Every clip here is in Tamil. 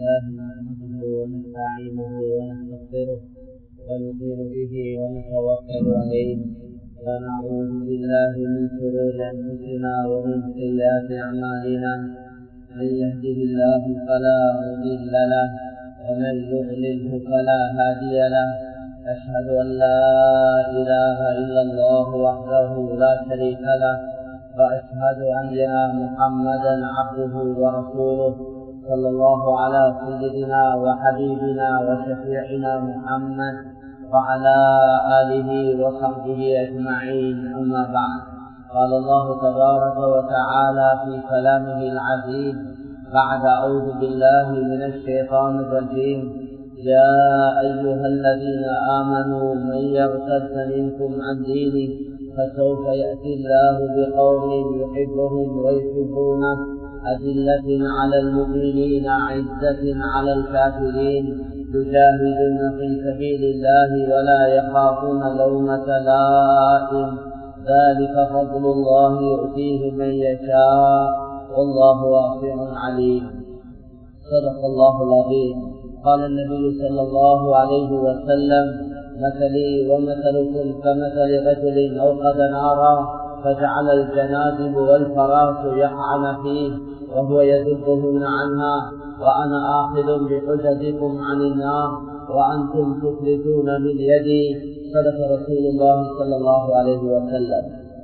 لله نحمده ونستعينه ونستغفره ونؤمن به ونتوكل عليه ونعوذ بالله من شرور انفسنا ومن سيئات اعمالنا من يهده الله فلا مضل له ومن يضلله فلا هادي له أشهد أن لا إله إلا الله وحده لا شريك له وأشهد أن محمدا عبده ورسوله صلى الله على سيدنا وحبيبنا وشفيعنا محمد وعلى آله وصحبه أجمعين أما بعد قال الله تبارك وتعالى في كلامه العزيز بعد أعوذ بالله من الشيطان الرجيم يا أيها الذين آمنوا من يرتد منكم عن دينه فسوف يأتي الله بقوم يحبهم ويحبونه أذلة على المؤمنين عزة على الكافرين يجاهدون في سبيل الله ولا يخافون لومة لائم ذلك فضل الله يؤتيه من يشاء والله واسع عليم صدق الله العظيم قال النبي صلى الله عليه وسلم مثلي ومثلكم كمثل رجل أوقد نارا فجعل الجنادب والفراش يقعن فيه وهو يذبهن عنها وأنا آخذ بحجزكم عن النار وأنتم تفلتون من يدي صدق رسول الله صلى الله عليه وسلم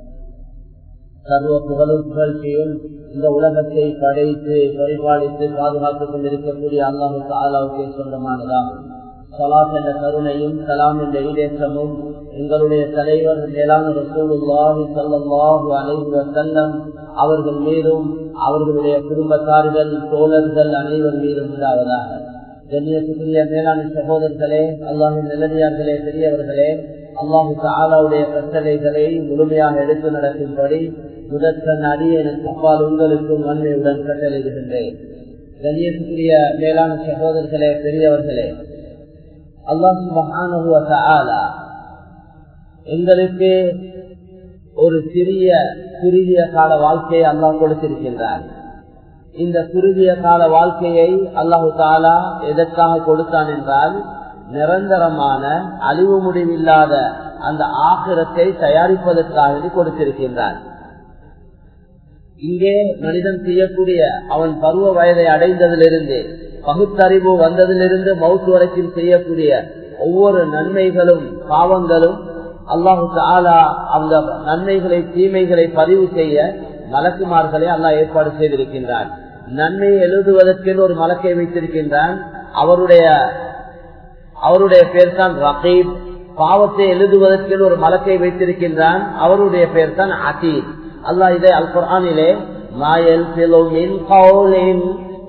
சர்வ புகழும் புகழ்ச்சியும் இந்த உலகத்தை படைத்து பரிபாலித்து பாதுகாத்துக் கொண்டிருக்கக்கூடிய அல்லாஹு தாலாவுக்கே சொந்தமானதாகும் சலாத் என்ற கருணையும் சலாம் என்ற ஈடேற்றமும் எங்களுடைய தலைவர் மேலான ரசூலுல்லாஹி சல்லாஹு அலைஹி வசல்லம் அவர்கள் மீதும் அவர்களுடைய குடும்பத்தார்கள் தோழர்கள் அனைவர் மீதும் உண்டாவதாக கண்ணியத்துக்குரிய மேலான சகோதரர்களே அல்லாஹின் நிலடியார்களே பெரியவர்களே அல்லாஹு தாலாவுடைய கட்டளைகளை முழுமையாக எடுத்து நடக்கும்படி முதற்கண் அடியனுக்கு அப்பால் உங்களுக்கும் நன்மையுடன் கட்டளையிடுகின்றேன் கண்ணியத்துக்குரிய மேலான சகோதரர்களே பெரியவர்களே அல்லாஹு எங்களுக்கு ஒரு சிறிய குறுகிய கால வாழ்க்கையை அல்லாஹ் கொடுத்திருக்கின்றார் இந்த குறுகிய கால வாழ்க்கையை அல்லாஹு தாலா எதற்காக கொடுத்தான் என்றால் நிரந்தரமான அழிவு முடிவில்லாத அந்த ஆகிரத்தை தயாரிப்பதற்காக கொடுத்திருக்கின்றான் இங்கே மனிதன் செய்யக்கூடிய அவன் பருவ வயதை அடைந்ததிலிருந்து பகுத்தறிவு வந்ததிலிருந்து மவுத்து வரைக்கும் செய்யக்கூடிய ஒவ்வொரு நன்மைகளும் பாவங்களும் அல்லாஹு தாலா அந்த நன்மைகளை தீமைகளை பதிவு செய்ய மலக்குமார்களை அல்லாஹ் ஏற்பாடு செய்திருக்கின்றான் நன்மையை எழுதுவதற்கென்று ஒரு மலக்கை வைத்திருக்கின்றான் அவருடைய அவருடைய பேர் தான் ரகீப் பாவத்தை எழுதுவதற்கு ஒரு மலக்கை வைத்திருக்கின்றான் அவருடைய பேர் தான் அதீத் அல்லாஹ் இதை அல் குரானிலே மாயல் பிலோமின் கவுலின்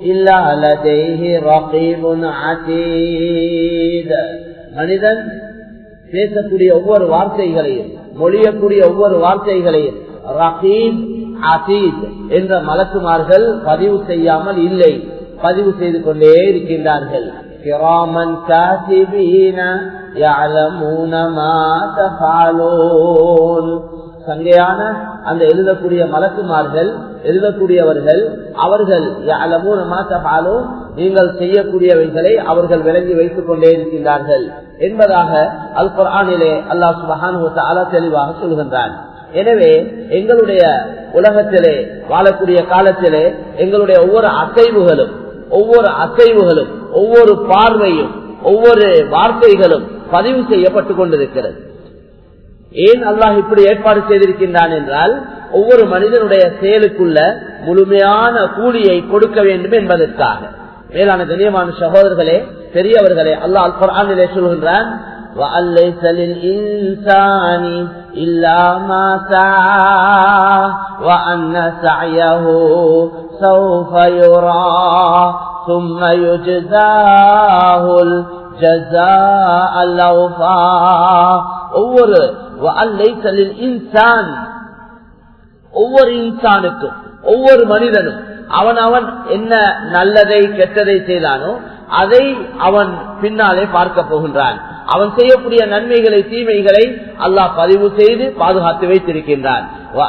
மனிதன் பேசக்கூடிய ஒவ்வொரு வார்த்தைகளையும் மொழியக்கூடிய ஒவ்வொரு வார்த்தைகளையும் ரஹீம் அசீத் என்ற மலக்குமார்கள் பதிவு செய்யாமல் இல்லை பதிவு செய்து கொண்டே இருக்கின்றார்கள் கிராமன் காசிபீன يعلمون ما تفعلون சங்கையான அந்த எழுதக்கூடிய மலக்குமார்கள் எழுதக்கூடியவர்கள் அவர்கள் மாற்றப்பாலும் நீங்கள் செய்யக்கூடியவைகளை அவர்கள் விளங்கி வைத்துக் கொண்டே இருக்கின்றார்கள் என்பதாக அல் குரானிலே அல்லாஹ் சுபஹானு தெளிவாக சொல்கின்றான் எனவே எங்களுடைய உலகத்திலே வாழக்கூடிய காலத்திலே எங்களுடைய ஒவ்வொரு அசைவுகளும் ஒவ்வொரு அசைவுகளும் ஒவ்வொரு பார்வையும் ஒவ்வொரு வார்த்தைகளும் பதிவு செய்யப்பட்டுக் கொண்டிருக்கிறது ஏன் அல்லாஹ் இப்படி ஏற்பாடு செய்திருக்கின்றான் என்றால் ஒவ்வொரு மனிதனுடைய செயலுக்குள்ள முழுமையான கூலியை கொடுக்க வேண்டும் என்பதற்காக மேலான கண்ணியமான சகோதரர்களே பெரியவர்களே அல்லாஹ் அல் குரானிலே சொல்கின்றான் وَأَلَّيْسَ لِلْإِنسَانِ إِلَّا مَا سَعَى وَأَنَّ سَعْيَهُ سَوْفَ يُرَى ثُمَّ يُجْزَاهُ الْجَزَاءَ الْأَوْفَى ஒவ்வொரு இன்சான் ஒவ்வொரு இன்சானுக்கும் ஒவ்வொரு மனிதனும் அவன் அவன் என்ன நல்லதை கெட்டதை செய்தானோ அதை அவன் பின்னாலே பார்க்க போகின்றான் அவன் செய்யக்கூடிய நன்மைகளை தீமைகளை அல்லாஹ் பதிவு செய்து பாதுகாத்து வைத்திருக்கின்றான்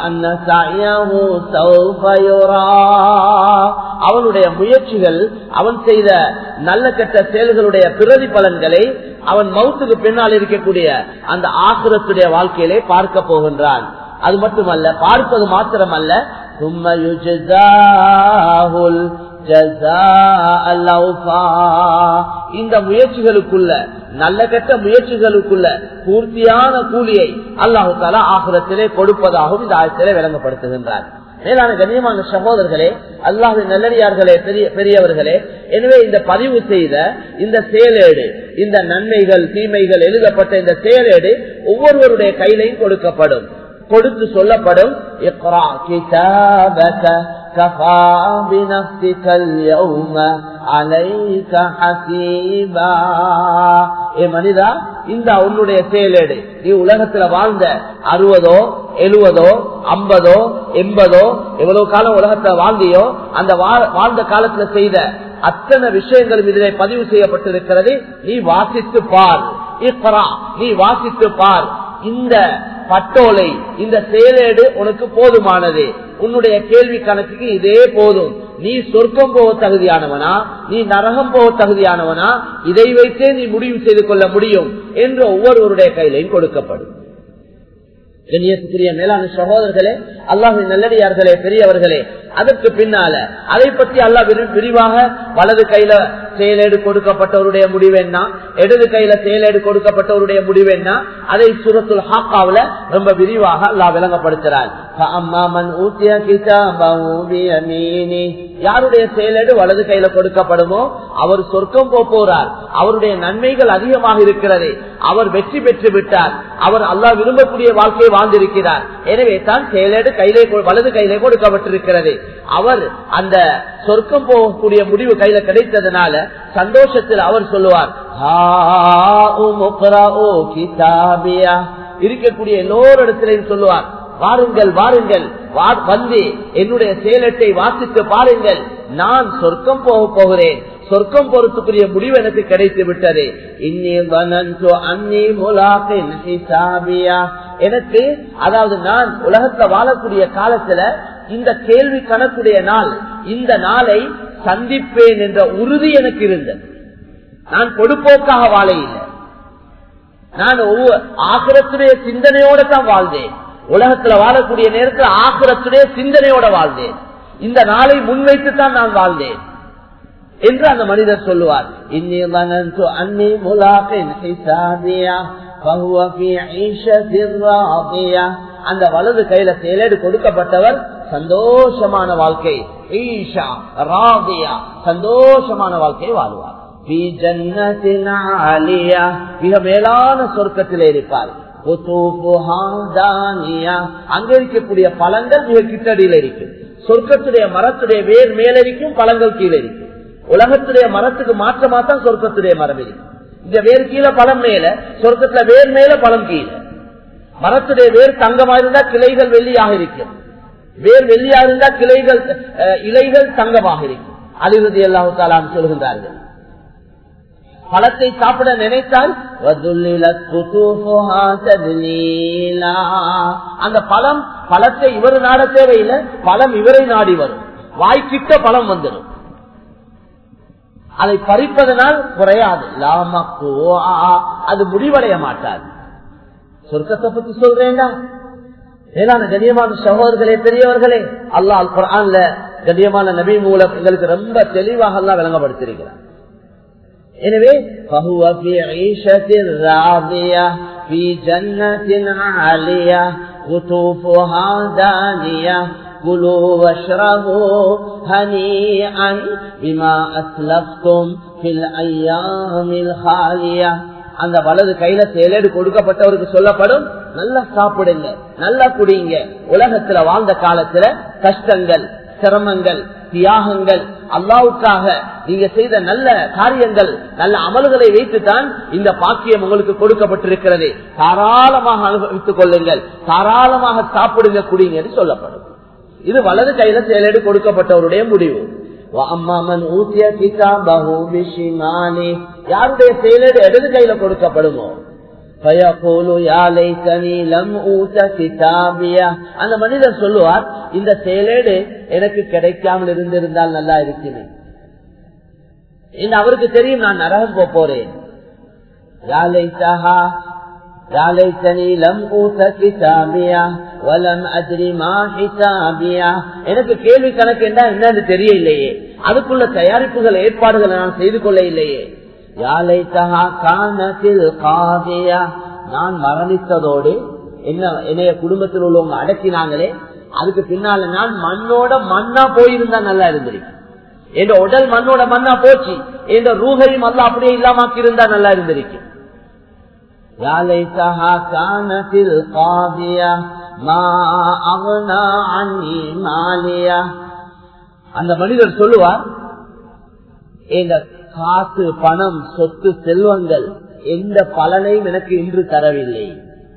அவனுடைய முயற்சிகள் அவன் செய்த நல்ல கெட்ட செயல்களுடைய பிரதி பலன்களை அவன் மவுத்துக்கு பின்னால் இருக்கக்கூடிய அந்த ஆசுரத்துடைய வாழ்க்கையிலே பார்க்க போகின்றான் அது மட்டுமல்ல பார்ப்பது மாத்திரமல்ல இந்த முயற்சிகளுக்குள்ள நல்ல கெட்ட முயற்சிகளுக்குள்ள பூர்த்தியான கூலியை அல்லாஹு தாலா ஆகுரத்திலே கொடுப்பதாகவும் இந்த ஆயத்திலே விளங்கப்படுத்துகின்றார் மேலான கண்ணியமான சகோதரர்களே அல்லாஹின் நல்லடியார்களே பெரிய பெரியவர்களே எனவே இந்த பதிவு செய்த இந்த செயலேடு இந்த நன்மைகள் தீமைகள் எழுதப்பட்ட இந்த செயலேடு ஒவ்வொருவருடைய கையிலையும் கொடுக்கப்படும் கொடுத்து சொல்லப்படும் மனிதா இந்த உன்னுடைய செயலேடு நீ உலகத்துல வாழ்ந்த அறுபதோ எழுவதோ ஐம்பதோ எண்பதோ எவ்வளவு காலம் உலகத்துல வாழ்ந்தியோ அந்த வாழ்ந்த காலத்துல செய்த அத்தனை விஷயங்களும் இதிலே பதிவு செய்யப்பட்டிருக்கிறது நீ வாசித்து பார் நீ வாசித்து பார் இந்த பட்டோலை இந்த செயலேடு உனக்கு போதுமானது உன்னுடைய கேள்வி கணக்குக்கு இதே போதும் நீ சொர்க்கம் போக தகுதியானவனா நீ நரகம் போக தகுதியானவனா இதை வைத்தே நீ முடிவு செய்து கொள்ள முடியும் என்று ஒவ்வொருவருடைய கையிலையும் கொடுக்கப்படும் கண்ணியத்துக்குரிய மேலான சகோதரர்களே அல்லாஹின் நல்லடியார்களே பெரியவர்களே அதற்கு பின்னால அதை பற்றி அல்லாஹ் விரிவாக வலது கையில செயலேடு கொடுக்கப்பட்டவருடைய முடிவு என்ன இடது கையில செயலேடு கொடுக்கப்பட்டவருடைய முடிவு என்ன அதை சுரத்துல் ஹாக்காவில ரொம்ப விரிவாக அல்லாஹ் விளங்கப்படுத்துறார் யாருடைய செயலேடு வலது கையில கொடுக்கப்படுமோ அவர் சொர்க்கம் போறார் அவருடைய நன்மைகள் அதிகமாக இருக்கிறது அவர் வெற்றி பெற்று விட்டார் அவர் அல்லாஹ் விரும்பக்கூடிய வாழ்க்கையை வாழ்ந்திருக்கிறார் எனவே தான் செயலேடு கையிலே வலது கையிலே கொடுக்கப்பட்டிருக்கிறது அவர் அந்த சொர்க்கம் போகக்கூடிய முடிவு கையில கிடைத்ததுனால சந்தோஷத்தில் அவர் சொல்லுவார் இருக்கக்கூடிய எல்லோரிடத்திலையும் சொல்லுவார் வாருங்கள் வாருங்கள் வந்து என்னுடைய செயலட்டை வாசித்து பாருங்கள் நான் சொர்க்கம் போக போகிறேன் சொர்க்கம் பொறுத்துக்குரிய முடிவு எனக்கு கிடைத்து விட்டது எனக்கு அதாவது நான் உலகத்துல வாழக்கூடிய காலத்துல இந்த கேள்வி கணக்குடைய நாள் இந்த நாளை சந்திப்பேன் என்ற உறுதி எனக்கு இருந்தது நான் பொடுப்போக்காக வாழ இல்லை நான் ஆசிரத்துடைய சிந்தனையோட தான் வாழ்ந்தேன் உலகத்துல வாழக்கூடிய நேரத்தில் ஆசிரத்துடைய சிந்தனையோட வாழ்ந்தேன் இந்த நாளை முன்வைத்து தான் நான் வாழ்ந்தேன் என்று அந்த மனிதர் சொல்லுவார் இன்னி அன்னி முலாக்கின் அந்த வலது கையில செயலேடு கொடுக்கப்பட்டவர் சந்தோஷமான வாழ்க்கை ஈஷா ராதியா சந்தோஷமான வாழ்க்கையை வாழ்வார் மிக மேலான சொர்க்கத்தில் இருப்பார் அங்க இருக்கக்கூடிய பழங்கள் மிக கிட்டடியில் இருக்கு சொர்க்கத்துடைய மரத்துடைய வேர் மேலரிக்கும் பழங்கள் கீழே இருக்கு உலகத்துடைய மரத்துக்கு மாற்றமா தான் சொர்க்கத்துடைய மரம் இருக்கு இந்த வேர் கீழே பழம் மேல சொர்க்கத்துல வேர் மேல பழம் கீழே மரத்துடைய வேர் தங்கமா இருந்தா கிளைகள் வெள்ளியாக இருக்கும் வேர் வெள்ளியா இருந்தா கிளைகள் இலைகள் தங்கமாக இருக்கும் அலிருதி அல்லாஹு தாலான் சொல்கின்றார்கள் பழத்தை சாப்பிட நினைத்தால் அந்த பழம் பழத்தை இவர் நாட தேவையில்லை பழம் இவரை நாடி வரும் வாய்க்கிட்ட பழம் வந்துடும் அதை பறிப்பதனால் குறையாது லாமக்கோ அது முடிவடைய மாட்டாது சொர்க்கத்தை பத்தி சொல்றேன்டா மேலான கண்ணியமான சகோதரர்களே பெரியவர்களே அல்லாஹ் குரான்ல கண்ணியமான நபி மூலம் எங்களுக்கு ரொம்ப தெளிவாக எல்லாம் விளங்கப்படுத்திருக்கிறார் எனவே فهو في عيشة راضية في جنة عالية قطوفها دانية كلوا واشربوا هنيئا بما أسلفتم في الأيام الخالية அந்த வலது கையில செயலேடு கொடுக்கப்பட்டவருக்கு சொல்லப்படும் நல்லா சாப்பிடுங்க நல்லா குடிங்க உலகத்துல வாழ்ந்த காலத்துல கஷ்டங்கள் சிரமங்கள் தியாகங்கள் அல்லாவுக்காக நீங்க செய்த நல்ல காரியங்கள் நல்ல அமல்களை வைத்துத்தான் இந்த பாக்கியம் உங்களுக்கு கொடுக்கப்பட்டிருக்கிறது தாராளமாக அனுபவித்துக் கொள்ளுங்கள் தாராளமாக சாப்பிடுங்க குடிங்க என்று சொல்லப்படும் இது வலது கையில செயலேடு கொடுக்கப்பட்டவருடைய முடிவு யாருடைய செயலோடு இடது கையில கொடுக்கப்படுமோ அந்த மனிதர் சொல்லுவார் இந்த செயலேடு எனக்கு கிடைக்காமல் இருந்திருந்தால் நல்லா இருக்கிறேன் அவருக்கு தெரியும் நான் நரகம் போறேன் يا ليتني لم أوت كتابيا ولم أدري ما حسابيا எனக்கு கேள்வி கணக்கு என்ன என்னன்னு தெரிய இல்லையே அதுக்குள்ள தயாரிப்புகள் ஏற்பாடுகளை நான் செய்து கொள்ள இல்லையே யாலைத்தகா காணத்தில் காதியா நான் மரணித்ததோடு என்ன என்னைய குடும்பத்தில் உள்ளவங்க அடக்கினாங்களே அதுக்கு பின்னால நான் மண்ணோட மண்ணா போயிருந்தா நல்லா இருந்திருக்கு என் உடல் மண்ணோட மண்ணா போச்சு என் ரூகையும் அல்ல அப்படியே இல்லாமக்கி இருந்தா நல்லா இருந்திருக்கு يا ليتها كانت القاضية ما أغنى عني مالية அந்த மனிதர் சொல்லுவார் இந்த காசு பணம் சொத்து செல்வங்கள் எந்த பலனையும் எனக்கு இன்று தரவில்லை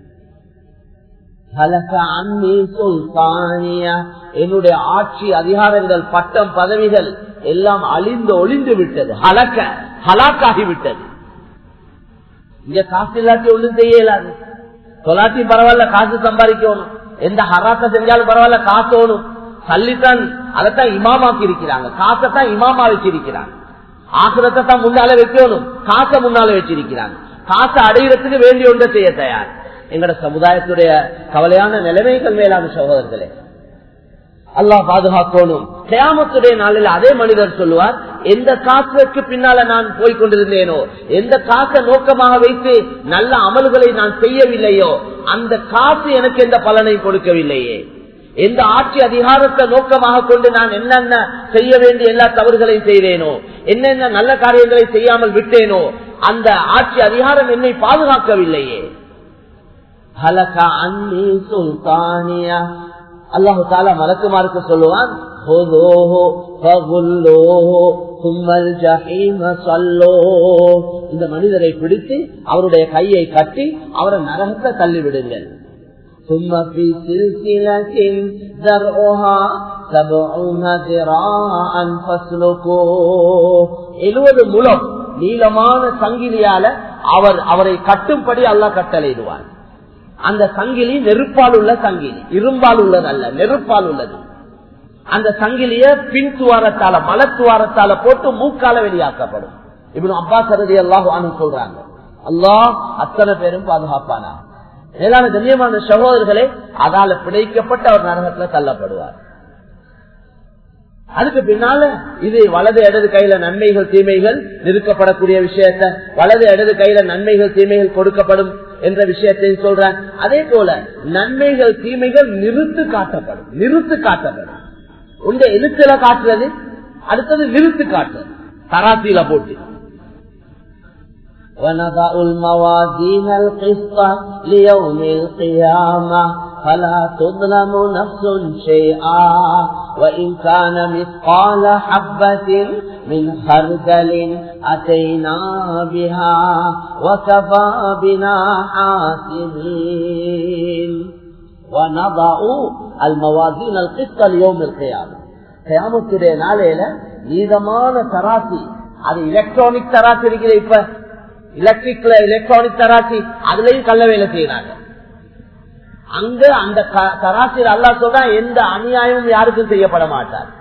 என்னுடைய ஆட்சி அதிகாரங்கள் பட்டம் பதவிகள் எல்லாம் அழிந்து ஒளிந்து விட்டது ஹலக்க ஹலாக்காகி விட்டது இங்க காசு இல்லாட்டி ஒன்றும் செய்ய இயலாது தொலாட்டி பரவாயில்ல காசு சம்பாதிக்கணும் எந்த ஹராத்த செஞ்சாலும் பரவாயில்ல காசு ஓணும் சல்லித்தான் அதைத்தான் இமாமாக்கி இருக்கிறாங்க காசைத்தான் இமாமா வச்சிருக்கிறாங்க ஆசிரத்தை தான் முன்னால வைக்கணும் காசை முன்னால வச்சிருக்கிறாங்க காசை அடையிறதுக்கு வேண்டிய ஒன்றை செய்ய தயார் எங்கட சமுதாயத்துடைய கவலையான நிலைமைகள் மேலான சகோதரர்களே அல்லாஹ் பாதுகாக்கணும் கேமத்துடைய நாளில் அதே மனிதர் சொல்லுவார் எந்த காசுக்கு பின்னால நான் போய் கொண்டிருந்தேனோ எந்த காசை நோக்கமாக வைத்து நல்ல அமல்களை நான் செய்யவில்லையோ அந்த காசு எனக்கு எந்த பலனை கொடுக்கவில்லையே எந்த ஆட்சி அதிகாரத்தை நோக்கமாக கொண்டு நான் என்னென்ன செய்ய வேண்டிய எல்லா தவறுகளையும் செய்தேனோ என்னென்ன நல்ல காரியங்களை செய்யாமல் விட்டேனோ அந்த ஆட்சி அதிகாரம் என்னை பாதுகாக்கவில்லையே ஹலகா அன்னி சுல்தானியா அல்லாஹு தாலா மலக்குமாருக்கு சொல்லுவான் இந்த மனிதரை பிடித்து அவருடைய கையை கட்டி அவரை நரகத்தை தள்ளிவிடுங்கள் ثم في سلسلة ذرعها سبعون ذراعا فاسلكوه எழுபது முலம் நீளமான சங்கிலியால அவர் அவரை கட்டும்படி அல்லாஹ் கட்டளையிடுவார் அந்த சங்கிலி நெருப்பால் உள்ள சங்கிலி இரும்பால் உள்ளது அல்ல நெருப்பால் உள்ளது அந்த சங்கிலிய பின் துவாரத்தால மல துவாரத்தால போட்டு மூக்கால வெளியாக்கப்படும் இப்படி அப்பா சரதி அல்லாஹ் சொல்றாங்க அல்லாஹ் அத்தனை பேரும் பாதுகாப்பானா மேலான கண்ணியமான சகோதரர்களே அதால பிழைக்கப்பட்டு அவர் நரகத்துல தள்ளப்படுவார் அதுக்கு பின்னால இது வலது இடது கையில நன்மைகள் தீமைகள் நிறுக்கப்படக்கூடிய விஷயத்த வலது இடது கையில நன்மைகள் தீமைகள் கொடுக்கப்படும் என்ற விஷயத்தை சொல்றேன் அதே போல நன்மைகள் தீமைகள் நிறுத்து காட்டப்படும் நிறுத்து காட்டப்படும் உங்க எழுத்துல காட்டுறது அடுத்தது நிறுத்து காட்டுறது தராசியில போட்டு ونضع الموازين القسط ليوم القيامة فلا تظلم نفس شيئا وإن كان مثقال حبة من خردل أتينا بها وكفى بنا حاسبين ونضع الموازين القسط ليوم القيامة قيامத்துடைய நாளையில நீதமான தராசி அது எலக்ட்ரானிக் தராசி இருக்கிற இப்ப எலக்ட்ரிக்ல எலக்ட்ரானிக் தராசி அதுலயும் கள்ள வேலை செய்யறாங்க அங்க அந்த தராசியில் அல்லா சொல்றா எந்த அநியாயமும் யாருக்கும் செய்யப்பட மாட்டார்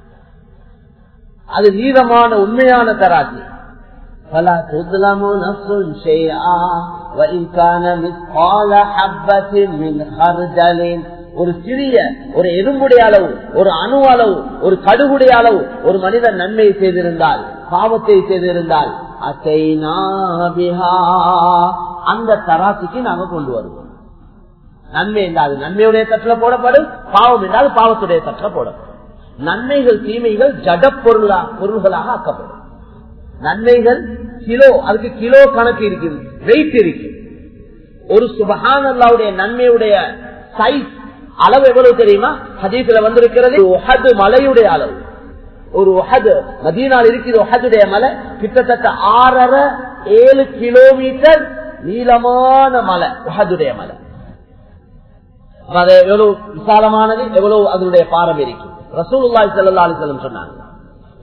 அது நீதமான உண்மையான தராசி فلا تظلم نفس شيئا وإن كان مثقال حبة من خردل ஒரு சிறிய ஒரு எறும்புடைய அளவு ஒரு அணு அளவு ஒரு கடுகுடைய அளவு ஒரு மனிதன் நன்மை செய்திருந்தால் பாவத்தை செய்திருந்தால் அந்த தராசிக்கு நாங்க கொண்டு வருவோம் நன்மை என்றால் நன்மையுடைய தட்டில் போடப்படும் பாவம் என்றால் பாவத்துடைய தட்டில் போடப்படும் நன்மைகள் தீமைகள் ஜட பொருளா பொருள்களாக ஆக்கப்படும் நன்மைகள் கிலோ அதுக்கு கிலோ கணக்கு இருக்குது வெயிட் இருக்கு ஒரு சுபகான் அல்லாவுடைய நன்மையுடைய சைஸ் அளவு எவ்வளவு தெரியுமா ஹதீஸ்ல வந்திருக்கிறது ஒஹது மலையுடைய அளவு ஒரு ஒஹது மதீனால் இருக்கிற ஒஹதுடைய மலை கிட்டத்தட்ட ஆறரை ஏழு கிலோமீட்டர் நீளமான மலை ஒஹதுடைய மலை அது எவ்வளவு விசாலமானது எவ்வளவு அதனுடைய பாரம் இருக்கும் ரசூலுல்லாய் செல்லா அலிசல்லம் சொன்னாங்க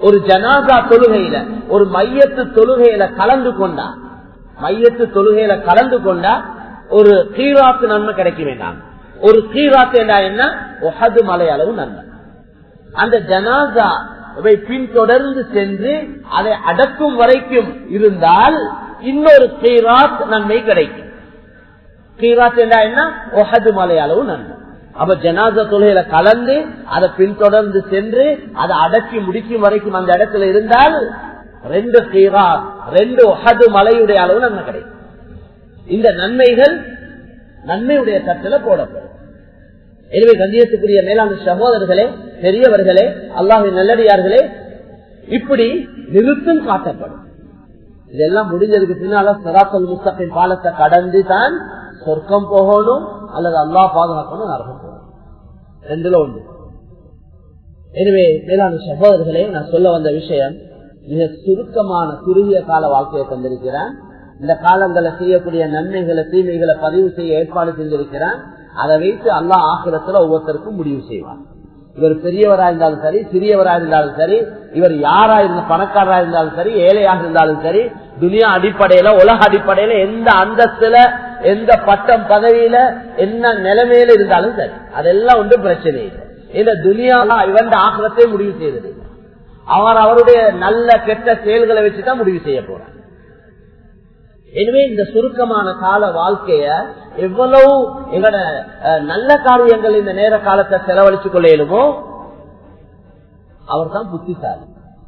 ஒரு ஜனாசா தொழுகையில ஒரு மையத்து தொழுகையில கலந்து கொண்டா மையத்து தொழுகையில கலந்து கொண்டா ஒரு கீராத்து நன்மை கிடைக்க வேண்டாம் ஒரு கீராத்து என்ன என்ன ஒஹது மலை அளவு நன்மை அந்த ஜனாசா பின்தொடர்ந்து சென்று அதை அடக்கும் வரைக்கும் இருந்தால் இன்னொரு கீராத் நன்மை கிடைக்கும் கீராத் என்றா என்ன ஒஹது மலை அளவு நன்மை அப்ப ஜனாசா தொழுகையில கலந்து அதை பின்தொடர்ந்து சென்று அதை அடக்கி முடிக்கும் வரைக்கும் அந்த இடத்துல இருந்தால் ரெண்டு கீரா ரெண்டு ஒஹது மலையுடைய அளவு நன்மை கிடைக்கும் இந்த நன்மைகள் நன்மையுடைய தட்டில போடப்படும் எனவே கந்தியத்துக்குரிய மேலாண்மை சகோதரர்களே பெரியவர்களே அல்லாஹின் நல்லடியார்களே இப்படி நிறுத்தம் காட்டப்படும் இதெல்லாம் முடிஞ்சதுக்கு பின்னால சராத்தல் முஸ்தபின் பாலத்தை கடந்து தான் சொர்க்கம் போகணும் அல்லது அல்லா பாதுகாக்கணும் நரகம் போகணும் ரெண்டுல ஒன்று எனவே மேலான சகோதரர்களே நான் சொல்ல வந்த விஷயம் மிக சுருக்கமான குறுகிய கால வாழ்க்கையை தந்திருக்கிறான் இந்த காலங்களை செய்யக்கூடிய நன்மைகளை தீமைகளை பதிவு செய்ய ஏற்பாடு செஞ்சிருக்கிறான் அதை வைத்து அல்லா ஆக்கிரத்துல ஒவ்வொருத்தருக்கும் முடிவு செய்வான் இவர் பெரியவரா இருந்தாலும் சரி சிறியவரா இருந்தாலும் சரி இவர் யாரா இருந்த பணக்காரரா இருந்தாலும் சரி ஏழையாக இருந்தாலும் சரி துனியா அடிப்படையில உலக அடிப்படையில எந்த அந்தஸ்துல எந்த பட்டம் பதவியில என்ன நிலைமையில இருந்தாலும் சரி அதெல்லாம் ஒன்றும் பிரச்சனை இல்லை இந்த துனியா இவன் ஆக்கிரத்தை முடிவு செய்தது அவர் அவருடைய நல்ல கெட்ட செயல்களை வச்சுதான் முடிவு செய்ய போறார் எனவே இந்த சுருக்கமான கால வாழ்க்கைய எவ்வளவு எங்களோட நல்ல காரியங்கள் இந்த நேர காலத்தை செலவழிச்சு கொள்ளையிலுமோ அவர் தான் புத்திசாலி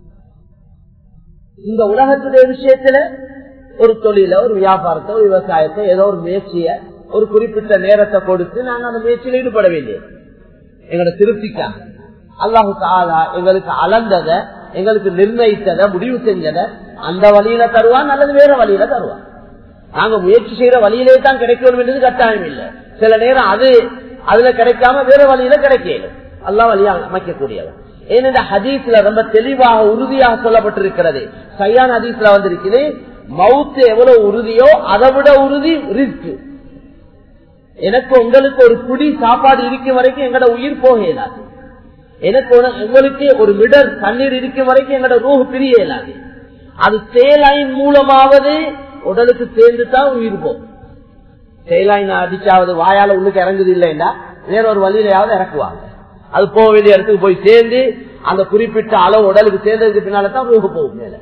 இந்த உலகத்துடைய விஷயத்துல ஒரு தொழில ஒரு வியாபாரத்தை ஒரு விவசாயத்தை ஏதோ ஒரு முயற்சிய ஒரு குறிப்பிட்ட நேரத்தை கொடுத்து நாங்க அந்த முயற்சியில் ஈடுபட வேண்டியது எங்களோட திருப்திக்காக அல்லாஹு தாலா எங்களுக்கு அளந்தத எங்களுக்கு நிர்ணயித்தத முடிவு செஞ்சத அந்த வழியில தருவான் அல்லது வேற வழியில தருவான் நாங்க முயற்சி செய்யற வழியிலே தான் கிடைக்கணும் என்றது கட்டாயம் இல்லை சில நேரம் அது அதுல கிடைக்காம வேற வழியில கிடைக்கல அல்லா வழியா அமைக்கக்கூடியவன் ஏனென்ற ஹதீஸ்ல ரொம்ப தெளிவாக உறுதியாக சொல்லப்பட்டிருக்கிறது சையான் ஹதீஸ்ல வந்திருக்குது மவுத்து எவ்வளவு உறுதியோ அதை விட உறுதி ரிஸ்க் எனக்கு உங்களுக்கு ஒரு குடி சாப்பாடு இருக்கும் வரைக்கும் எங்கட உயிர் போக இயலாது எனக்கு உங்களுக்கு ஒரு மிடர் தண்ணீர் இருக்கும் வரைக்கும் எங்கட ரூஹ் பிரிய இயலாது அது சேலையின் மூலமாவது உடலுக்கு சேர்ந்து தான் உயிர் போகும் செயலாய் அடிச்சாவது வாயால உள்ளுக்கு இறங்குது இல்லைன்னா வேற ஒரு வழியிலையாவது இறக்குவாங்க அது போக வேண்டிய இடத்துக்கு போய் சேர்ந்து அந்த குறிப்பிட்ட அளவு உடலுக்கு சேர்ந்ததுக்கு பின்னால தான் ரூஹ போகும் மேல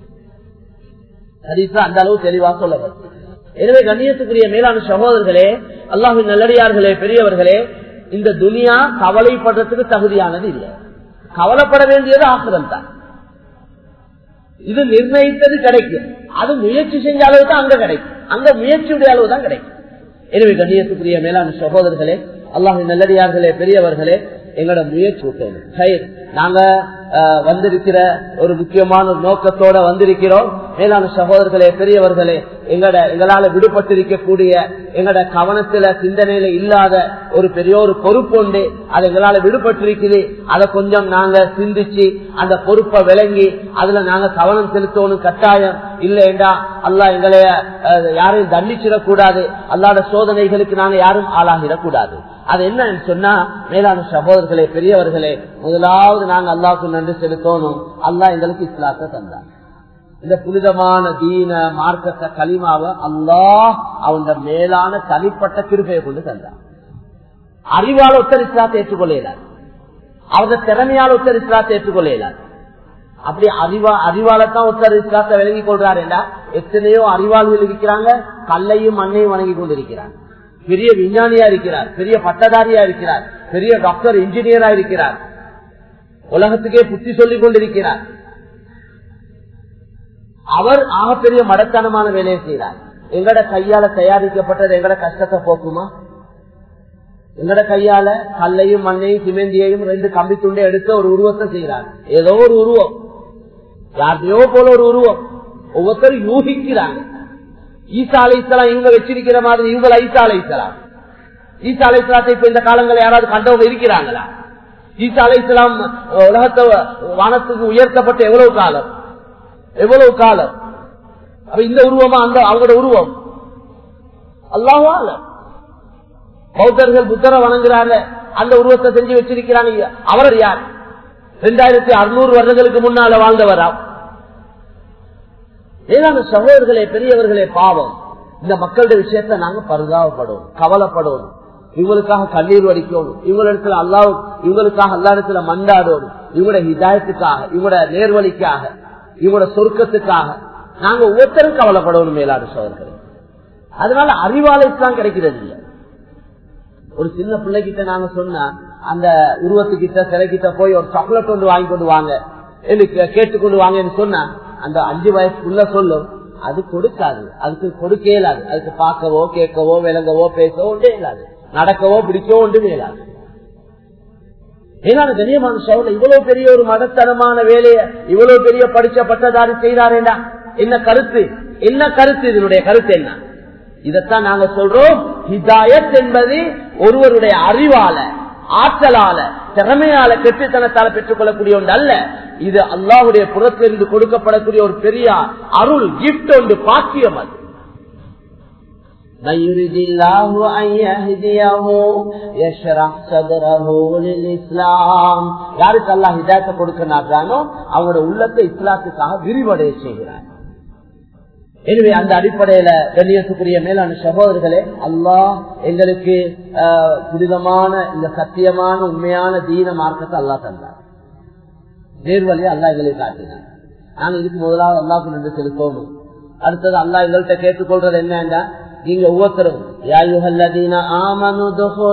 அந்த அளவு தெளிவாக சொல்லப்படும் எனவே கண்ணியத்துக்குரிய மேலான சகோதரர்களே அல்லாஹின் நல்லடியார்களே பெரியவர்களே இந்த துனியா கவலைப்படுறதுக்கு தகுதியானது இல்லை கவலைப்பட வேண்டியது ஆசிரம் தான் இது நிர்ணயித்தது கிடைக்கும் அது முயற்சி செஞ்ச அளவு தான் அங்க கிடைக்கும் அங்க முயற்சியுடைய அளவு தான் கிடைக்கும் எனவே கண்ணியத்துக்குரிய மேலான சகோதரர்களே அல்லாஹின் நல்லடியார்களே பெரியவர்களே எங்களோட முயற்சி நாங்க வந்திருக்கிற ஒரு முக்கியமான ஒரு நோக்கத்தோட வந்திருக்கிறோம் மேலான சகோதரர்களே பெரியவர்களே எங்கட எங்களால விடுபட்டிருக்கக்கூடிய எங்கட கவனத்துல சிந்தனையில இல்லாத ஒரு பெரிய ஒரு பொறுப்பு உண்டு அது எங்களால விடுபட்டிருக்குது அதை கொஞ்சம் நாங்க சிந்திச்சு அந்த பொறுப்பை விளங்கி அதுல நாங்க கவனம் செலுத்தணும் கட்டாயம் இல்லைண்டா அல்லா எங்களைய யாரையும் தண்டிச்சிடக்கூடாது அல்லாத சோதனைகளுக்கு நாங்க யாரும் ஆளாகிடக்கூடாது அது என்னன்னு சொன்னா மேலான சகோதரர்களே பெரியவர்களே முதலாவது நாங்க அல்லாவுக்கு நன்றி செலுத்தணும் அல்லா எங்களுக்கு இஸ்லாத்தை தந்தார் இந்த புனிதமான தீன மார்க்கத்தை களிமாவ அல்லாஹ் அவன் மேலான தனிப்பட்ட கிருப்பையை கொண்டு தந்தார் அறிவால் ஒத்தர் இஸ்லாத்தை ஏற்றுக்கொள்ளார் அவங்க திறமையால் ஒத்தர் இஸ்லாத்தை ஏற்றுக்கொள்ளார் அப்படி அறிவா அறிவாலத்தான் ஒருத்தர் இஸ்லாத்தை விளங்கி கொள்றாரு எத்தனையோ அறிவாளிகள் இருக்கிறாங்க கல்லையும் மண்ணையும் வணங்கி கொண்டிருக்கிறாங்க பெரிய விஞ்ஞானியா இருக்கிறார் பெரிய பட்டதாரியா இருக்கிறார் பெரிய டாக்டர் இன்ஜினியரா இருக்கிறார் உலகத்துக்கே புத்தி சொல்லிக் கொண்டிருக்கிறார் அவர் ஆகப்பெரிய மடத்தனமான வேலையை செய்கிறார் எங்கட கையால தயாரிக்கப்பட்டது எங்கட கஷ்டத்தை போக்குமா எங்கட கையால கல்லையும் மண்ணையும் சிமெந்தியையும் ரெண்டு கம்பி துண்டை எடுத்து ஒரு உருவத்தை செய்கிறார் ஏதோ ஒரு உருவம் யாரையோ போல ஒரு உருவம் ஒவ்வொருத்தரும் யூகிக்கிறாங்க ஈசா அலைசலாம் இவங்க வச்சிருக்கிற மாதிரி இவங்க ஈசா அலைசலாம் ஈசா அலைசலாத்தை இப்ப இந்த காலங்கள் யாராவது கண்டவங்க இருக்கிறாங்களா ஈசா அலைசலாம் உலகத்தை வானத்துக்கு உயர்த்தப்பட்ட எவ்வளவு காலம் எவ்வளவு காலம் அப்ப இந்த உருவமா அந்த அவங்களோட உருவம் அல்லாவால பௌத்தர்கள் புத்தரை வணங்குறாங்க அந்த உருவத்தை செஞ்சு வச்சிருக்கிறாங்க அவர் யார் ரெண்டாயிரத்தி அறுநூறு வருடங்களுக்கு முன்னால வாழ்ந்தவரா ஏதான சகோதரர்களே பெரியவர்களே பாவம் இந்த மக்களுடைய விஷயத்த நாங்க பரிதாபப்படுவோம் கவலைப்படுவோம் இவங்களுக்காக கண்ணீர் வடிக்கணும் இவங்களிடத்துல அல்லாஹ் இவங்களுக்காக அல்லா இடத்துல மண்டாடணும் இவங்களோட ஹிதாயத்துக்காக இவங்களோட நேர்வழிக்காக இவங்களோட சொர்க்கத்துக்காக நாங்க ஒவ்வொருத்தரும் கவலைப்படணும் மேலாடு சோதர்கள் அதனால அறிவாளைத்தான் கிடைக்கிறது இல்லை ஒரு சின்ன பிள்ளைகிட்ட நாங்க சொன்னா அந்த உருவத்துக்கிட்ட சிலைக்கிட்ட போய் ஒரு சாக்லேட் கொண்டு வாங்கி கொண்டு வாங்க எனக்கு கேட்டு கொண்டு வாங்கன்னு சொன்னா அந்த அஞ்சு வயசுக்குள்ள சொல்லும் அது கொடுக்காது அதுக்கு கொடுக்க இயலாது அதுக்கு பார்க்கவோ கேட்கவோ விளங்கவோ பேசவோ ஒன்றே இயலாது நடக்கவோ பிடிக்கவோ ஒன்றுமே இயலாது ஏன்னா கண்ணியமான சோழ இவ்வளவு பெரிய ஒரு மதத்தனமான வேலையை இவ்வளவு பெரிய படிச்ச பட்டதாரி செய்தாரேண்டா என்ன கருத்து என்ன கருத்து இதனுடைய கருத்து என்ன இதத்தான் நாங்க சொல்றோம் ஹிதாயத் என்பது ஒருவருடைய அறிவால ஆற்றலால திறமையால கெட்டுத்தனத்தால பெற்றுக் கொள்ளக்கூடிய ஒன்று அல்ல இது அல்லாவுடைய புறத்திலிருந்து கொடுக்கப்படக்கூடிய ஒரு பெரிய அருள் கிஃப்ட் ஒன்று பாக்கியம் அது من يريد الله أن يهديه يشرح صدره للإسلام யாருக்கு அல்லாஹ் ஹிதாயத்தை கொடுக்க நாட்டானோ அவங்களோட உள்ளத்தை இஸ்லாத்துக்காக விரிவடைய செய்கிறார் எனவே அந்த அடிப்படையில கண்ணியத்துக்குரிய மேலான சகோதரர்களே அல்லாஹ் எங்களுக்கு புனிதமான இந்த சத்தியமான உண்மையான தீன மார்க்கத்தை அல்லா தந்தார் நேர்வழியை அல்லா எங்களுக்கு காட்டினார் நாங்க இதுக்கு முதலாவது அல்லாஹ் நின்று செலுத்தணும் அடுத்தது அல்லா எங்கள்கிட்ட கேட்டுக்கொள்றது என்னன்னா நீங்க ஒவ்வொருத்தரும் யாயுகல்லதீன ஆமனு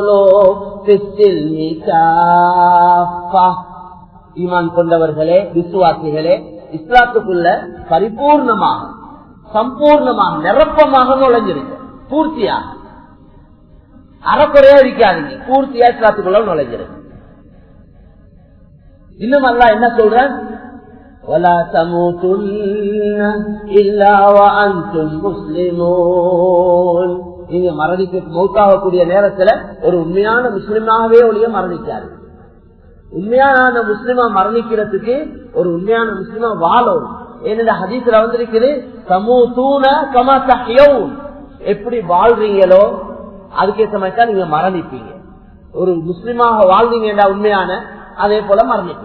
ஈமான் கொண்டவர்களே விசுவாசிகளே இஸ்லாத்துக்குள்ள பரிபூர்ணமாக சம்பூர்ணமாக நிரப்பமாக நுழைஞ்சிருக்கு பூர்த்தியாக அறக்குறையா இருக்காதீங்க பூர்த்தியா இஸ்லாத்துக்குள்ள நுழைஞ்சிருக்கு இன்னும் அல்லா என்ன சொல்ற ولا تموتن إلا وأنتم مسلمون நீங்க மரணிக்க மௌத்தாகக்கூடிய நேரத்துல ஒரு உண்மையான முஸ்லிமாகவே ஒழிய மரணிக்காது உண்மையான முஸ்லிமா மரணிக்கிறதுக்கு ஒரு உண்மையான முஸ்லிமா வாழும் ஏன்னா ஹதீஸ்ல வந்திருக்குது சமூ தூண கமா தஹ்யவுன் எப்படி வாழ்றீங்களோ அதுக்கேற்ற மாதிரி தான் நீங்க மரணிப்பீங்க ஒரு முஸ்லிமாக வாழ்றீங்கடா உண்மையான அதே போல மரணிப்பீங்க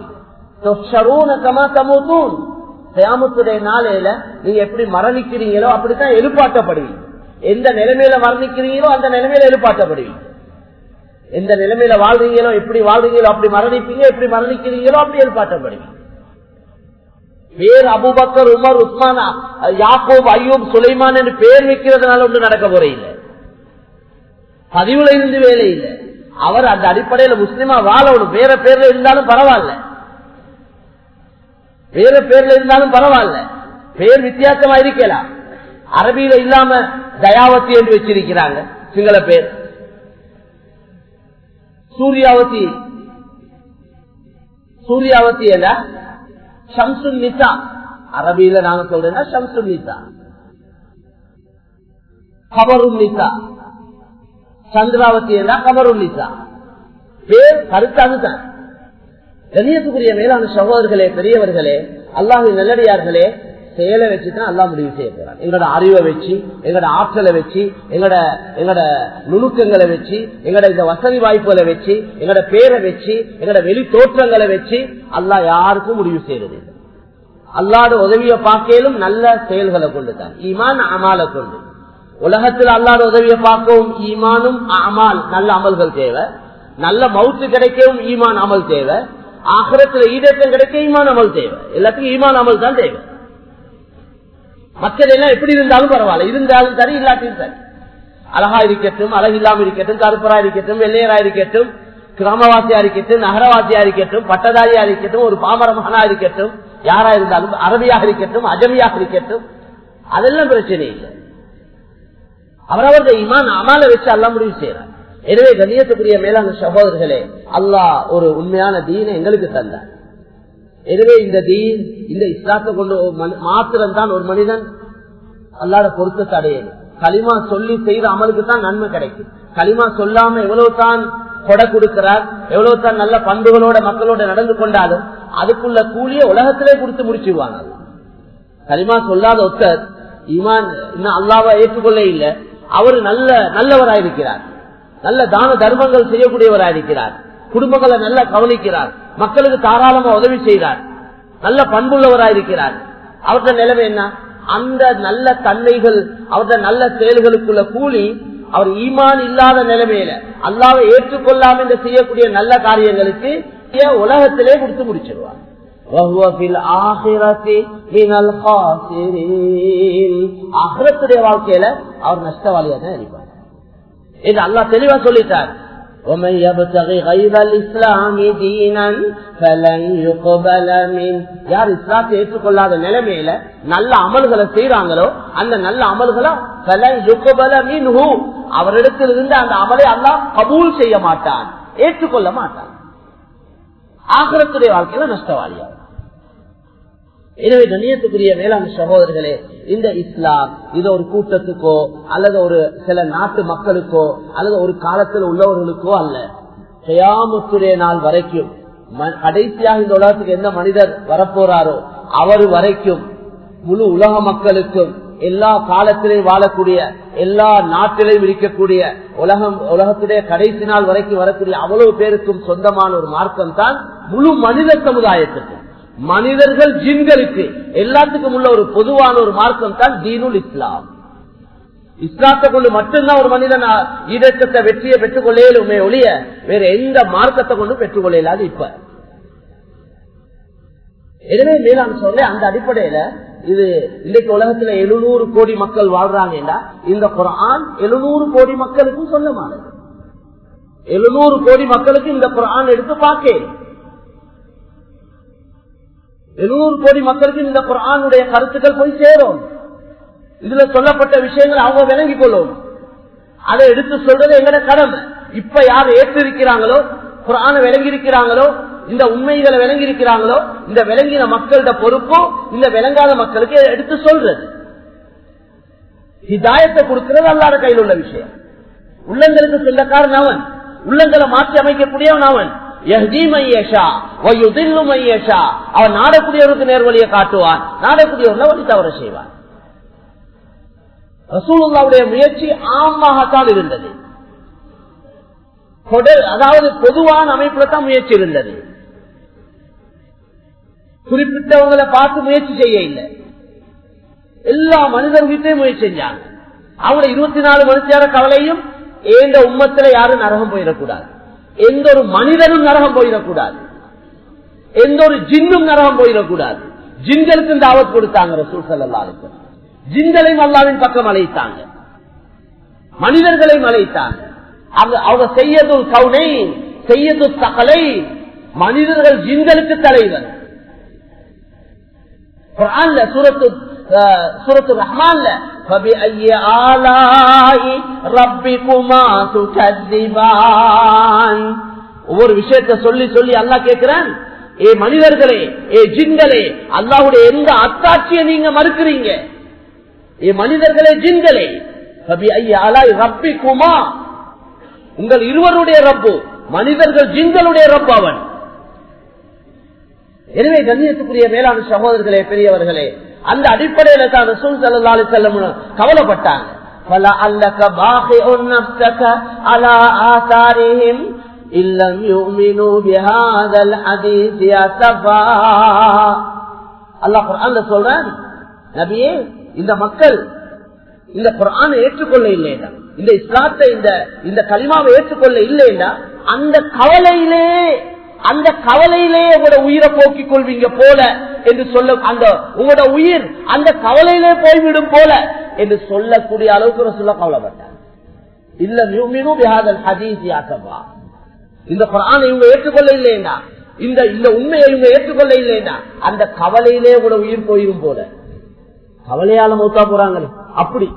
கயாமத்துடைய நாளையில நீங்க எப்படி மரணிக்கிறீங்களோ அப்படித்தான் எழுப்பாட்டப்படுவீங்க எந்த நிலைமையில மரணிக்கிறீங்களோ அந்த நிலைமையில எழுப்பாட்டப்படுவீங்க எந்த நிலைமையில வாழ்றீங்களோ எப்படி வாழ்றீங்களோ அப்படி மரணிப்பீங்க எப்படி மரணிக்கிறீங்களோ அப்படி எழுப்பாட்டப்படுவீங்க பேர் அபுபக்கர் உமர் உஸ்மானா யாக்கூப் ஐயூப் சுலைமான் என்று பேர் வைக்கிறதுனால ஒன்று நடக்க போறே இல்லை பதிவுல இருந்து வேலை இல்லை அவர் அந்த அடிப்படையில முஸ்லிமா வாழணும் வேற பேர்ல இருந்தாலும் பரவாயில்ல வேற பேர்ல இருந்தாலும் பரவாயில்ல பேர் வித்தியாசமா இருக்கலாம் அரபியில இல்லாம தயாவதி என்று வச்சிருக்கிறாங்க சிங்கள பேர் சூர்யாவதி சூர்யாவதி என்ன ஷம்சுல் நிசா அரபியில நாங்க சொல்றேன்னா ஷம்சுல் நிசா கபருல் நிசா சந்திராவதி என்ன கபருல் நிசா பேர் கருத்தாதுதான் கண்ணியத்துக்குரிய மேலான சகோதரர்களே பெரியவர்களே அல்லாஹு நல்லடியார்களே செயலை வச்சுதான் அல்லா முடிவு செய்ய போறான் எங்களோட அறிவை வச்சு எங்களோட ஆற்றலை வச்சு எங்களோட எங்களோட நுணுக்கங்களை வச்சு எங்களோட இந்த வசதி வாய்ப்புகளை வச்சு எங்களோட பேரை வச்சு எங்களோட வெளி தோற்றங்களை வச்சு அல்லாஹ் யாருக்கும் முடிவு செய்யறது அல்லாட உதவியை பார்க்கலும் நல்ல செயல்களை கொண்டுதான் ஈமான் அமாலை கொண்டு உலகத்தில் அல்லாட உதவியை பார்க்கவும் ஈமானும் அமால் நல்ல அமல்கள் தேவை நல்ல மவுத்து கிடைக்கவும் ஈமான் அமல் தேவை ஆகிரத்துல ஈடேற்றம் கிடைக்க ஈமான் அமல் தேவை எல்லாத்துக்கும் ஈமான் அமல் தான் தேவை மக்கள் எல்லாம் எப்படி இருந்தாலும் பரவாயில்ல இருந்தாலும் சரி இல்லாட்டியும் சரி அழகா இருக்கட்டும் அழகில்லாம இருக்கட்டும் கருப்பரா இருக்கட்டும் வெள்ளையரா இருக்கட்டும் கிராமவாசியா இருக்கட்டும் நகரவாசியா இருக்கட்டும் பட்டதாரியா இருக்கட்டும் ஒரு பாமரமானா இருக்கட்டும் யாரா இருந்தாலும் அரபியாக இருக்கட்டும் அஜமியாக இருக்கட்டும் அதெல்லாம் பிரச்சனை இல்லை அவரவர்கள் இமான் அமால வச்சு அல்ல முடிவு செய்யறார் எனவே கண்ணியத்துக்குரிய மேலான சகோதரர்களே அல்லாஹ் ஒரு உண்மையான தீனை எங்களுக்கு தந்தார் எனவே இந்த தீன் இந்த இஸ்லாத்தை கொண்டு மாத்திரம் தான் ஒரு மனிதன் அல்லாட பொருத்தத்தை அடையது களிமா சொல்லி செய்த அமலுக்கு தான் நன்மை கிடைக்கும் களிமா சொல்லாம எவ்வளவு தான் கொடை கொடுக்கிறார் எவ்வளவு தான் நல்ல பண்புகளோட மக்களோட நடந்து கொண்டாலும் அதுக்குள்ள கூலிய உலகத்திலே கொடுத்து முடிச்சுவாங்க களிமா சொல்லாத ஒருத்தர் ஈமான் இன்னும் அல்லாவா ஏற்றுக்கொள்ள இல்லை அவரு நல்ல நல்லவராயிருக்கிறார் நல்ல தான தர்மங்கள் செய்யக்கூடியவராயிருக்கிறார் குடும்பங்களை நல்லா கவனிக்கிறார் மக்களுக்கு தாராளமா உதவி செய்கிறார் நல்ல பண்புள்ளவராக இருக்கிறார் அவருடைய நிலைமை என்ன அந்த நல்ல தன்மைகள் அவருடைய நல்ல செயல்களுக்குள்ள கூலி அவர் ஈமான் இல்லாத நிலைமையில அல்லாவை ஏற்றுக்கொள்ளாம இந்த செய்யக்கூடிய நல்ல காரியங்களுக்கு உலகத்திலே கொடுத்து முடிச்சிருவார் ஆகரத்துடைய வாழ்க்கையில அவர் நஷ்டவாளியா தான் இருப்பார் இது அல்லா தெளிவா சொல்லிட்டார் ومن يبتغي غير الاسلام دينا فلن يقبل منه யார் இஸ்லாத்தை ஏற்றுக்கொள்ளாத நிலைமையில நல்ல அமல்களை செய்யறாங்களோ அந்த நல்ல அமல்களை فلن يقبل منه அவரிடத்தில் இருந்து அந்த அமலை அல்லாஹ் கபூல் செய்ய மாட்டான் ஏற்றுக்கொள்ள மாட்டான் ஆகரத்துடைய வாழ்க்கையில நஷ்டவாளியா எனவே கண்ணியத்துக்குரிய வேளாண் சகோதரர்களே இந்த இஸ்லாம் இது ஒரு கூட்டத்துக்கோ அல்லது ஒரு சில நாட்டு மக்களுக்கோ அல்லது ஒரு காலத்தில் உள்ளவர்களுக்கோ அல்ல செய்யாமுத்துடைய நாள் வரைக்கும் கடைசியாக இந்த உலகத்துக்கு எந்த மனிதர் வரப்போறாரோ அவர் வரைக்கும் முழு உலக மக்களுக்கும் எல்லா காலத்திலையும் வாழக்கூடிய எல்லா நாட்டிலையும் இருக்கக்கூடிய உலகம் உலகத்துடைய கடைசி நாள் வரைக்கும் வரக்கூடிய அவ்வளவு பேருக்கும் சொந்தமான ஒரு மார்க்கம் தான் முழு மனித சமுதாயத்துக்கு மனிதர்கள் ஜின்களுக்கு எல்லாத்துக்கும் உள்ள ஒரு பொதுவான ஒரு மார்க்கம் தான் தீனுல் இஸ்லாம் இஸ்லாத்தை கொண்டு மட்டும்தான் ஒரு மனிதன் ஈரக்கத்தை வெற்றியை பெற்றுக் கொள்ளையிலுமே ஒழிய வேற எந்த மார்க்கத்தை கொண்டு பெற்றுக் கொள்ளையிலாது இப்ப எனவே மேலாண் சொல்ல அந்த அடிப்படையில இது இன்னைக்கு உலகத்துல எழுநூறு கோடி மக்கள் வாழ்றாங்கன்னா இந்த குரான் எழுநூறு கோடி மக்களுக்கும் சொந்தமானது எழுநூறு கோடி மக்களுக்கு இந்த குரான் எடுத்து பார்க்க எழுநூறு கோடி மக்களுக்கு இந்த குரானுடைய கருத்துக்கள் போய் சேரும் இதுல சொல்லப்பட்ட விஷயங்கள் அவங்க விளங்கி கொள்ளும் அதை எடுத்து சொல்றது எங்கட கடமை இப்ப யார் ஏற்று இருக்கிறாங்களோ குரான விளங்கி இருக்கிறாங்களோ இந்த உண்மைகளை விளங்கி இருக்கிறாங்களோ இந்த விளங்கின மக்களோட பொறுப்பும் இந்த விளங்காத மக்களுக்கு எடுத்து சொல்றது ஹிதாயத்தை கொடுக்கிறது அல்லாத கையில் உள்ள விஷயம் உள்ளங்களுக்கு செல்லக்காரன் அவன் உள்ளங்களை மாற்றி அமைக்கக்கூடியவன் அவன் அவன் நாடக்கூடியவருக்கு நேர்வழியை காட்டுவான் நாடக்கூடியவர்கள் வழி தவற செய்வான் ரசூலுல்லாவுடைய முயற்சி ஆமாகத்தான் இருந்தது அதாவது பொதுவான அமைப்புல தான் முயற்சி இருந்தது குறிப்பிட்டவங்களை பார்த்து முயற்சி செய்ய இல்லை எல்லா மனிதர்கிட்டையும் முயற்சி செஞ்சாங்க அவங்க இருபத்தி நாலு மணி நேர கவலையும் ஏந்த உம்மத்துல யாரும் நரகம் போயிடக்கூடாது எந்த ஒரு மனிதனும் நரகம் போயிடக்கூடாது எந்த ஒரு ஜின்னும் நரகம் போயிடக்கூடாது ஜின்களுக்கு தாவத் கொடுத்தாங்க ரசூல் சல்லாருக்கு ஜின்களையும் அல்லாவின் பக்கம் அழைத்தாங்க மனிதர்களையும் அழைத்தாங்க அவங்க செய்யது கவுனை செய்யது சகலை மனிதர்கள் ஜின்களுக்கு தலைவர் சூரத்து சூரத்து ரஹ்மான்ல فبأي آلاء ربكما تكذبان ஒவ்வொரு விஷயத்த சொல்லி சொல்லி அல்லாஹ் கேட்கிறான் ஏ மனிதர்களே ஏ ஜின்களே அல்லாஹுடைய எந்த அத்தாட்சியை நீங்க மறுக்கிறீங்க ஏ மனிதர்களே ஜின்களே ரப்பி குமா உங்கள் இருவருடைய ரப்பு மனிதர்கள் ஜின்களுடைய ரப்பு அவன் எனவே கண்ணியத்துக்குரிய மேலான சகோதரர்களே பெரியவர்களே அந்த அடிப்படையில தான் ரசூல் சல்லா அலி செல்லம் கவலைப்பட்டாங்க فَلَعَلَّكَ بَاخِعٌ نَفْسَكَ عَلَى آثَارِهِمْ إِن لَّمْ يُؤْمِنُوا بِهَذَا الْحَدِيثِ أَسَفًا அல்லாஹ் குர்ஆன்ல சொல்றான் நபியே இந்த மக்கள் இந்த குர்ஆனை ஏற்றுக்கொள்ள இல்லையா இந்த இஸ்லாத்தை இந்த இந்த கலிமாவை ஏற்றுக்கொள்ள இல்லையா அந்த கவலையிலே அந்த கவலையிலே உங்களோட உயிரை போக்கிக் கொள்வீங்க போல என்று சொல்ல அந்த உங்களோட உயிர் அந்த கவலையிலே போய்விடும் போல என்று சொல்லக்கூடிய அளவுக்கு சொல்ல கவலைப்பட்டார் இல்ல மியூமினும் பிஹாதல் ஹதீசி ஆக்கவா இந்த குரானை இவங்க ஏற்றுக்கொள்ள இல்லையா இந்த இந்த உண்மையை இவங்க ஏற்றுக்கொள்ள இல்லையா அந்த கவலையிலே உங்களோட உயிர் போயிடும் போல கவலையால மூத்தா போறாங்களே அப்படி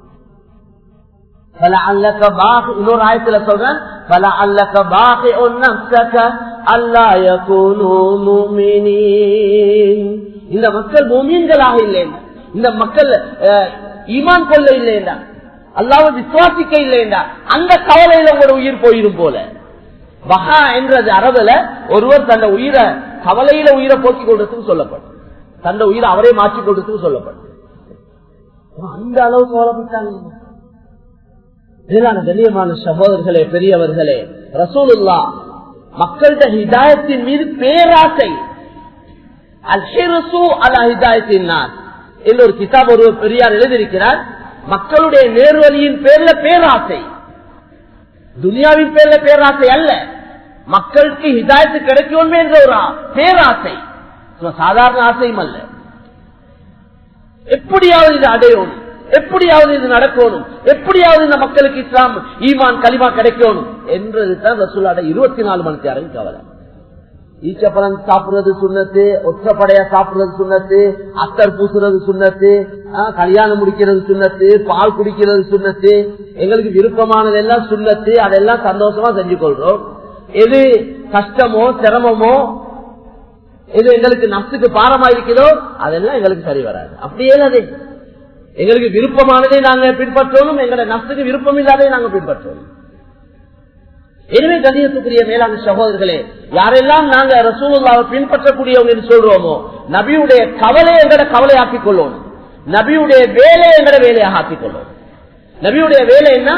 فلعلك باخع இன்னொரு ஆயத்துல சொல்றேன் فلعلك باخع نفسك الا يكونوا مؤمنين இந்த மக்கள் மூமின்களாக இல்லை இந்த மக்கள் ஈமான் கொள்ள இல்லையா அல்லாஹ் விசுவாசிக்க இல்லையா அந்த கவலையில ஒரு உயிர் போயிடும் போல பஹா என்றது அரபுல ஒருவர் தன்னை உயிரை கவலையில உயிரை போக்கிக் கொள்றதுக்கு சொல்லப்படும் தன்னை உயிரை அவரே மாற்றிக் கொள்றதுக்கு சொல்லப்படும் அந்த அளவுக்கு கவலைப்பட்டாங்க மேலான கண்ணியமான சகோதரர்களே பெரியவர்களே ரசூலுல்லா மக்கள்கிட்ட ஹிதாயத்தின் மீது பேராசை அல் ஹிரசு அல் ஹிதாயத்தின் என்று ஒரு கிதாப் ஒரு பெரியார் எழுதியிருக்கிறார் மக்களுடைய நேர்வழியின் பேர்ல பேராசை துனியாவின் பேர்ல பேராசை அல்ல மக்களுக்கு ஹிதாயத்து கிடைக்கும் என்ற ஒரு பேராசை சாதாரண ஆசையும் அல்ல எப்படியாவது இது அடையணும் எப்படியாவது இது நடக்கணும் எப்படியாவது இந்த மக்களுக்கு இஸ்லாம் ஈமான் களிமா கிடைக்கணும் என்றதுதான் ரசூலாட இருபத்தி நாலு மணி நேரம் கவலை ஈச்சப்பழம் சாப்பிடுறது சுண்ணத்து ஒற்றப்படையா சாப்பிடுறது சுண்ணத்து அத்தர் பூசுறது சுண்ணத்து கல்யாணம் முடிக்கிறது சுண்ணத்து பால் குடிக்கிறது சுண்ணத்து எங்களுக்கு விருப்பமானது எல்லாம் சுண்ணத்து அதெல்லாம் சந்தோஷமா செஞ்சு கொள்றோம் எது கஷ்டமோ சிரமமோ எது எங்களுக்கு நப்சுக்கு பாரமா இருக்கிறதோ அதெல்லாம் எங்களுக்கு சரி வராது அப்படியே அது எங்களுக்கு விருப்பமானதை நாங்க பின்பற்றணும் எங்களோட நப்சுக்கு விருப்பம் இல்லாததை நாங்க பின்பற்றணும் எனவே கண்ணியத்துக்குரிய மேலாண் சகோதரர்களே யாரெல்லாம் நாங்க ரசூலுல்லாவை பின்பற்றக்கூடியவங்க என்று சொல்றோமோ நபியுடைய கவலை எங்கட கவலையாக்கிக் கொள்ளணும் நபியுடைய வேலை எங்கட வேலையாக ஆக்கிக் கொள்ளும் நபியுடைய வேலை என்ன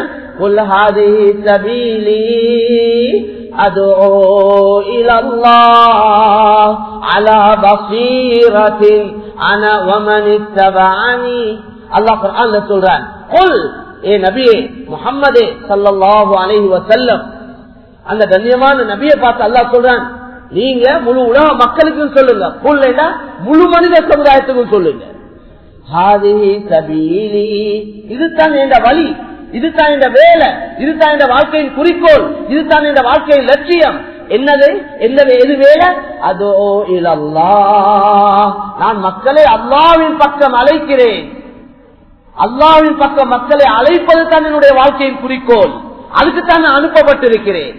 أدعو إلى الله على بصيرة أنا ومن اتبعني الله قرآن சொல்றான் قل ஏ நபியே முகம்மதே சல்லல்லாஹு அலைஹி வஸல்லம் அந்த கண்ணியமான நபியை பார்த்து அல்லாஹ் சொல்றான் நீங்க முழு உலக மக்களுக்கும் சொல்லுங்க புள்ளா முழு மனித சமுதாயத்துக்கும் சொல்லுங்க இதுதான் என்ற வழி இதுதான் என்ற வேலை இதுதான் என்ற வாழ்க்கையின் குறிக்கோள் இதுதான் என்ற வாழ்க்கையின் லட்சியம் என்னது என்ன எது வேலை அதோ இல்லல்லா நான் மக்களை அல்லாவின் பக்கம் அழைக்கிறேன் அல்லாவின் பக்கம் மக்களை அழைப்பது தான் என்னுடைய வாழ்க்கையின் குறிக்கோள் அதுக்குத்தான் நான் அனுப்பப்பட்டிருக்கிறேன்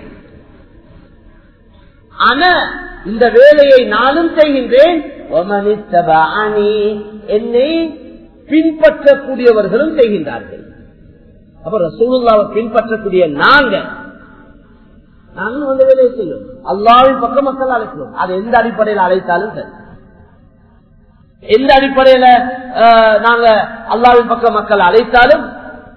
ஆனா இந்த வேலையை நானும் செய்கின்றேன் என்னை பின்பற்றக்கூடியவர்களும் செய்கின்றார்கள் அப்ப ரசூலுல்லாவை பின்பற்றக்கூடிய நாங்க நாங்களும் அந்த வேலையை செய்யும் அல்லாவின் பக்கம் மக்கள் அழைக்கிறோம் அது எந்த அடிப்படையில் அழைத்தாலும் சரி எந்த அடிப்படையில நாங்க அல்லாவின் பக்கம் மக்கள் அழைத்தாலும்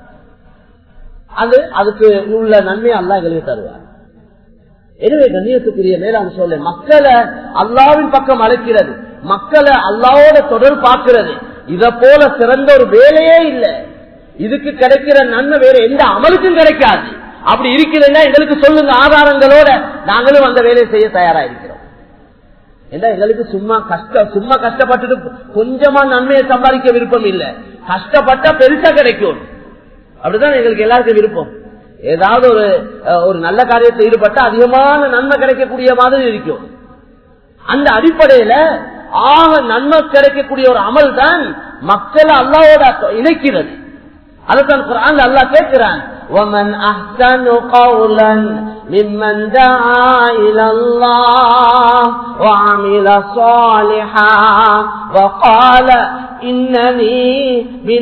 அது அதுக்கு உள்ள நன்மை அல்லா எங்களுக்கு தருவார் எனவே கண்ணியத்துக்குரிய மேலாண் சொல்ல மக்களை அல்லாவின் பக்கம் அழைக்கிறது மக்களை அல்லாவோட தொடர் பார்க்கிறது இத போல சிறந்த ஒரு வேலையே இல்லை இதுக்கு கிடைக்கிற நன்மை வேற எந்த அமலுக்கும் கிடைக்காது அப்படி இருக்கிறதுனா எங்களுக்கு சொல்லுங்க ஆதாரங்களோட நாங்களும் அந்த வேலையை செய்ய தயாரா இருக்கிறோம் ஏன்னா எங்களுக்கு சும்மா கஷ்ட சும்மா கஷ்டப்பட்டுட்டு கொஞ்சமா நன்மையை சம்பாதிக்க விருப்பம் இல்லை கஷ்டப்பட்டா பெருசா கிடைக்கும் அப்படிதான் எங்களுக்கு எல்லாருக்கும் விருப்பம் ஏதாவது ஒரு ஒரு நல்ல காரியத்தை ஈடுபட்டா அதிகமான நன்மை கிடைக்கக்கூடிய மாதிரி இருக்கும் அந்த அடிப்படையில ஆக நன்மை கிடைக்கக்கூடிய ஒரு அமல் தான் மக்களை அல்லாவோட இணைக்கிறது அதுதான் குரான் அல்லா கேட்கிறான் ومن أحسن قولا ممن دعا إلى الله وعمل صالحا وقال إنني من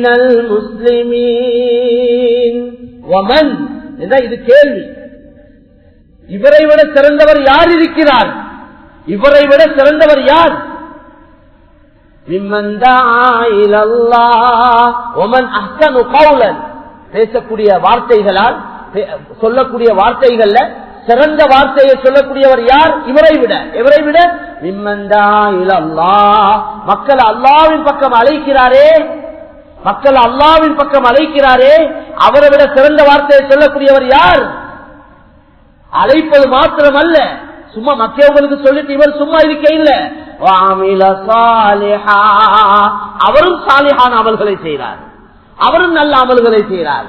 المسلمين ومن இது கேள்வி இவரை விட சிறந்தவர் யார் இருக்கிறார் இவரை விட சிறந்தவர் யார் பேசக்கூடிய வார்த்தைகளால் சொல்லக்கூடிய வார்த்தைகள்ல சிறந்த வார்த்தையை சொல்லக்கூடியவர் யார் இவரை விட இவரை விட விம்மந்தா இலல்லா மக்கள் அல்லாவின் பக்கம் அழைக்கிறாரே மக்கள் அல்லாவின் பக்கம் அழைக்கிறாரே அவரை விட சிறந்த வார்த்தையை சொல்லக்கூடியவர் யார் அழைப்பது மாத்திரமல்ல சும்மா மற்றவங்களுக்கு சொல்லிட்டு இவர் சும்மா இருக்க இல்ல அவரும் சாலிஹான அமல்களை செய்கிறார் அவரும் நல்ல அமல்களை செய்கிறார்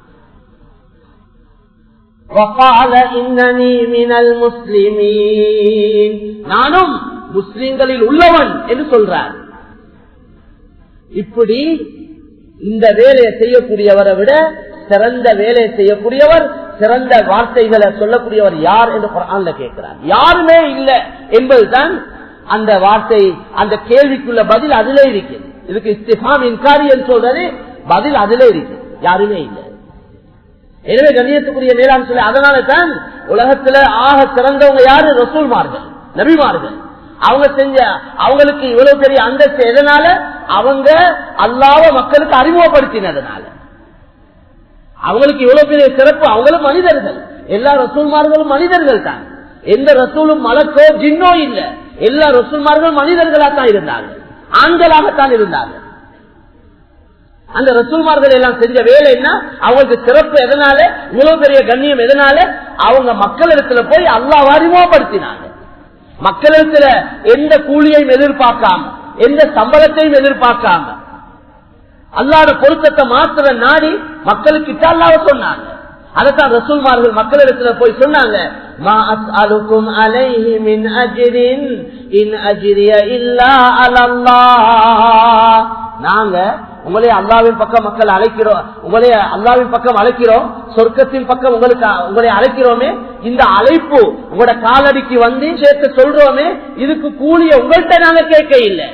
நானும் முஸ்லிம்களில் உள்ளவன் என்று சொல்றார் இப்படி இந்த வேலையை செய்யக்கூடியவரை விட சிறந்த வேலையை செய்யக்கூடியவர் சிறந்த வார்த்தைகளை சொல்லக்கூடியவர் யார் என்று குரான்ல கேட்கிறார் யாருமே இல்லை என்பதுதான் அந்த வார்த்தை அந்த கேள்விக்குள்ள பதில் அதிலே இருக்குது இதுக்கு இஸ்திஃபாம் இன்காரி என்று சொல்றது பதில் அதிலே இருக்கு யாருமே இல்லை எனவே கண்ணியத்துக்குரிய மேலாண் சொல்லி அதனால தான் உலகத்துல ஆக சிறந்தவங்க யாரு ரசூல்மார்கள் நபிமார்கள் அவங்க செஞ்ச அவங்களுக்கு இவ்வளவு பெரிய அந்தஸ்து எதனால அவங்க அல்லாவ மக்களுக்கு அறிமுகப்படுத்தினதுனால அவங்களுக்கு இவ்வளவு பெரிய சிறப்பு அவங்களும் மனிதர்கள் எல்லா ரசூல்மார்களும் மனிதர்கள் தான் எந்த ரசூலும் மலக்கோ ஜின்னோ இல்ல எல்லா ரசூல்மார்கள் மனிதர்களா தான் இருந்தாங்க ஆண்களாகத்தான் இருந்தாங்க அந்த ரசூல்மார்கள் எல்லாம் செஞ்ச வேலை என்ன அவங்களுக்கு சிறப்பு எதனால இவ்வளவு பெரிய கண்ணியம் எதனால அவங்க மக்களிடத்துல போய் அல்லாஹ் அறிமுகப்படுத்தினாங்க மக்களிடத்துல எந்த கூலியையும் எதிர்பார்க்காம எந்த சம்பளத்தையும் எதிர்பார்க்காம அல்லாத பொருத்தத்தை மாத்திர நாடி மக்களுக்கு அல்லாவ சொன்னாங்க அதைத்தான் ரசூல்மார்கள் மக்களிடத்துல போய் சொன்னாங்க மா அஸ்அலுக்கும் அலைஹி மின் அஜ்ரின் இன் அஜ்ரிய இல்லா அலல்லாஹ் நாங்க உங்களே அல்லாவின் பக்கம் மக்கள் அழைக்கிறோம் உங்களே அல்லாவின் பக்கம் அழைக்கிறோம் சொர்க்கத்தின் பக்கம் உங்களுக்கு உங்களை அழைக்கிறோமே இந்த அழைப்பு உங்களோட காலடிக்கு வந்து சேர்த்து சொல்றோமே இதுக்கு கூலிய உங்கள்கிட்ட நாங்க கேட்க இல்லை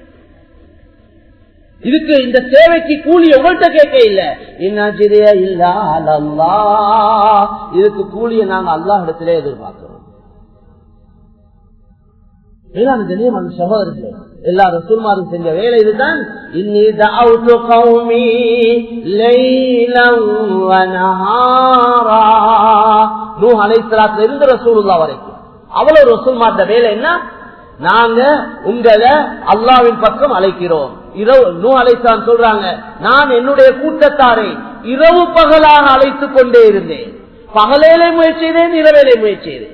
இதுக்கு இந்த சேவைக்கு கூலி உங்கள்கிட்ட கேட்க இல்ல இன்னாச்சிரியா இல்ல அல்லா இதுக்கு கூலிய நாங்க அல்லாஹ் இடத்திலே எதிர்பார்க்கிறோம் சகோதரர்களே எல்லா ரசூல்மாரும் செஞ்ச வேலை இதுதான் இன்னி தஅவுது கௌமி லைலம் வ நஹாரா நூஹ் அலைஹிஸ்ஸலாத்துல இருந்து ரசூலுல்லாஹ் வரைக்கும் அவ்வளவு ரசூல்மார்ட வேலை என்ன நாங்க உங்களை அல்லாவின் பக்கம் அழைக்கிறோம் இரவு நூ அழைத்தான் சொல்றாங்க நான் என்னுடைய கூட்டத்தாரை இரவு பகலாக அழைத்துக் கொண்டே இருந்தேன் பகலேலே முயற்சி செய்தேன் இரவேலே முயற்சி செய்தேன்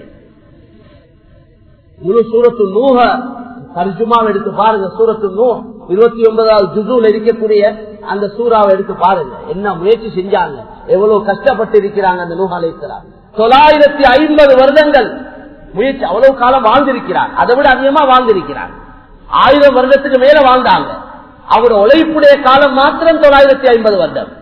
முழு சூரத்து நூக தர்ஜுமாவை எடுத்து பாருங்க சூரத்து நூ இருபத்தி ஒன்பதாவது ஜுசூல் இருக்கக்கூடிய அந்த சூறாவை எடுத்து பாருங்க என்ன முயற்சி செஞ்சாங்க எவ்வளவு கஷ்டப்பட்டு இருக்கிறாங்க அந்த நூஹ் அலைத்தலாம் தொள்ளாயிரத்தி ஐம்பது வருடங்கள் முயற்சி அவ்வளவு காலம் வாழ்ந்திருக்கிறார் அதை விட அதிகமா வாழ்ந்திருக்கிறார் ஆயிரம் வருடத்துக்கு மேல வாழ்ந்தாங்க அவர் உழைப்புடைய காலம் மாத்திரம் தொள்ளாயிரத்தி ஐம்பது வருடம்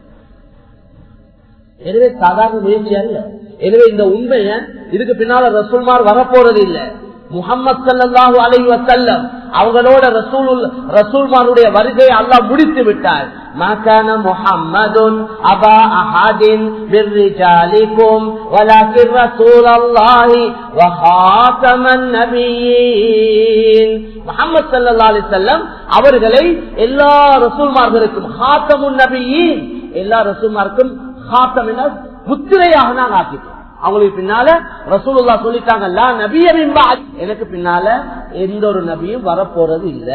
எனவே சாதாரண முயற்சி அல்ல எனவே இந்த உண்மைய இதுக்கு பின்னால ரசூல்மார் வரப்போறது இல்ல முகமது சல்லாஹூ அலை வசல்லம் அவங்களோட ரசூல் ரசூல்மாருடைய வருகையை அல்லாஹ் முடித்து விட்டார் மகன முஹம்மதுன் அபா அஹாதின் பிர்ரிஜாலிக்கும் வலக்கின் ரசூல் அல்லாஹி வஹாதமன் நபியீன் முகமது சல்லா அலி செல்லம் அவர்களை எல்லா ரசூல்மார்களுக்கும் ஹாத்தமுன் நபியின் எல்லா ரசூல்மாருக்கும் ஹாத்தம் என முத்திரையாக நான் ஆக்கிட்டோம் அவங்களுக்கு பின்னால ரசூலுல்லா சொல்லிட்டாங்க நபியமின்பா எனக்கு பின்னால எந்த ஒரு நபியும் வரப்போறது இல்ல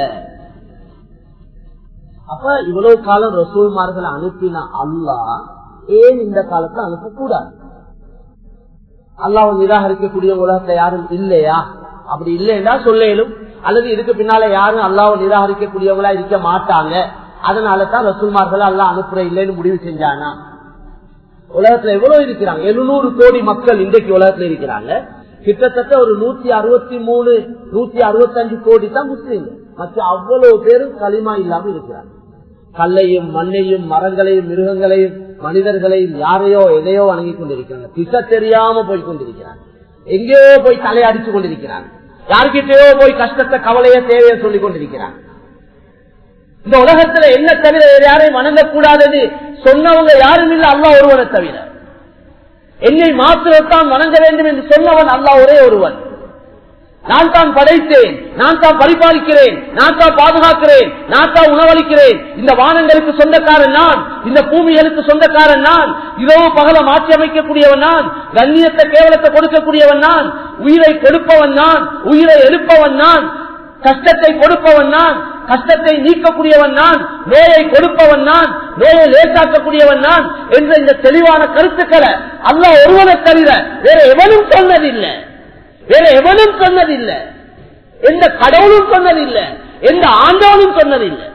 அப்ப இவ்வளவு காலம் ரசூல்மார்கள் அனுப்பின அல்லா ஏன் இந்த காலத்துல அனுப்பக்கூடாது அல்லாவை நிராகரிக்கக்கூடிய உலகத்துல யாரும் இல்லையா அப்படி இல்லைன்னா சொல்லேலும் அல்லது இதுக்கு பின்னால யாரும் அல்லாவை நிராகரிக்கக்கூடியவங்களா இருக்க மாட்டாங்க அதனால தான் ரசூல்மார்கள் அல்லா அனுப்புற இல்லைன்னு முடிவு செஞ்சானா உலகத்துல எவ்வளவு இருக்கிறாங்க எழுநூறு கோடி மக்கள் இன்றைக்கு உலகத்துல இருக்கிறாங்க கிட்டத்தட்ட ஒரு நூத்தி அறுபத்தி மூணு நூத்தி அறுபத்தி அஞ்சு கோடி தான் முஸ்லீம் மற்ற அவ்வளவு பேரும் களிமா இல்லாம இருக்கிறாங்க கல்லையும் மண்ணையும் மரங்களையும் மிருகங்களையும் மனிதர்களையும் யாரையோ எதையோ வணங்கி கொண்டிருக்கிறாங்க திசை தெரியாம போய் கொண்டிருக்கிறாங்க எங்கேயோ போய் தலையடிச்சு கொண்டிருக்கிறாங்க யாருக்கிட்டயோ போய் கஷ்டத்தை கவலைய தேவையை சொல்லிக் கொண்டிருக்கிறாங்க இந்த உலகத்துல என்ன தவிர வேறு யாரையும் வணங்கக்கூடாதுன்னு சொன்னவங்க யாரும் இல்ல அல்லா ஒருவனை தவிர என்னை மாத்திரத்தான் வணங்க வேண்டும் என்று சொன்னவன் அல்லா ஒரே ஒருவன் நான் தான் படைத்தேன் நான் தான் பரிபாலிக்கிறேன் நான் தான் பாதுகாக்கிறேன் நான் தான் உணவளிக்கிறேன் இந்த வானங்களுக்கு சொந்தக்காரன் நான் இந்த பூமிகளுக்கு சொந்தக்காரன் நான் இரவு பகல மாற்றி அமைக்கக்கூடியவன் நான் கண்ணியத்தை கேவலத்தை கொடுக்கக்கூடியவன் நான் உயிரை கொடுப்பவன் நான் உயிரை எழுப்பவன் நான் கஷ்டத்தை கொடுப்பவன் நான் கஷ்டத்தை நீக்கக்கூடியவன் நான் நோயை கொடுப்பவன் நான் நோயை லேசாக்கக்கூடியவன் நான் என்ற இந்த தெளிவான கருத்துக்களை அல்ல ஒருவனை தவிர வேற எவனும் சொன்னதில்லை வேற எவனும் சொன்னதில்லை எந்த கடவுளும் சொன்னதில்லை எந்த ஆண்டவனும் சொன்னதில்லை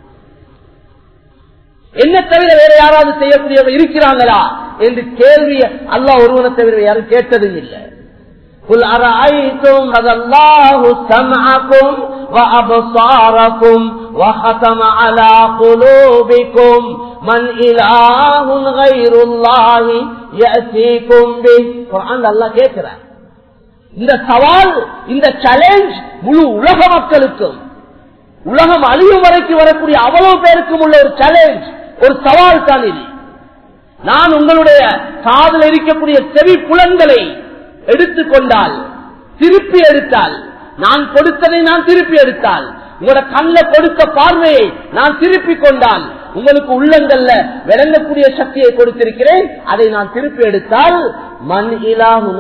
என்ன தவிர வேற யாராவது செய்யக்கூடியவங்க இருக்கிறாங்களா என்று கேள்வியை அல்லா ஒருவனை தவிர யாரும் கேட்டதும் இல்லை قل أرأيتم هذا الله سمعكم وأبصاركم وختم على قلوبكم من إله غير الله يأتيكم به قرآن الله கேட்கிறார் இந்த சவால் இந்த சேலஞ்ச் முழு உலக மக்களுக்கும் உலகம் அழியும் வரைக்கும் வரக்கூடிய அவ்வளவு பேருக்கும் உள்ள ஒரு சேலஞ்ச் ஒரு சவால் தான் இது நான் உங்களுடைய காதல் இருக்கக்கூடிய செவி புலன்களை எடுத்துக்கொண்டால் திருப்பி எடுத்தால் நான் கொடுத்ததை நான் திருப்பி எடுத்தால் உங்களோட கண்ண கொடுத்த பார்வையை நான் திருப்பி கொண்டால் உங்களுக்கு உள்ளங்கள்ல விளங்கக்கூடிய சக்தியை கொடுத்திருக்கிறேன் அதை நான் திருப்பி எடுத்தால் மண் இலாஹும்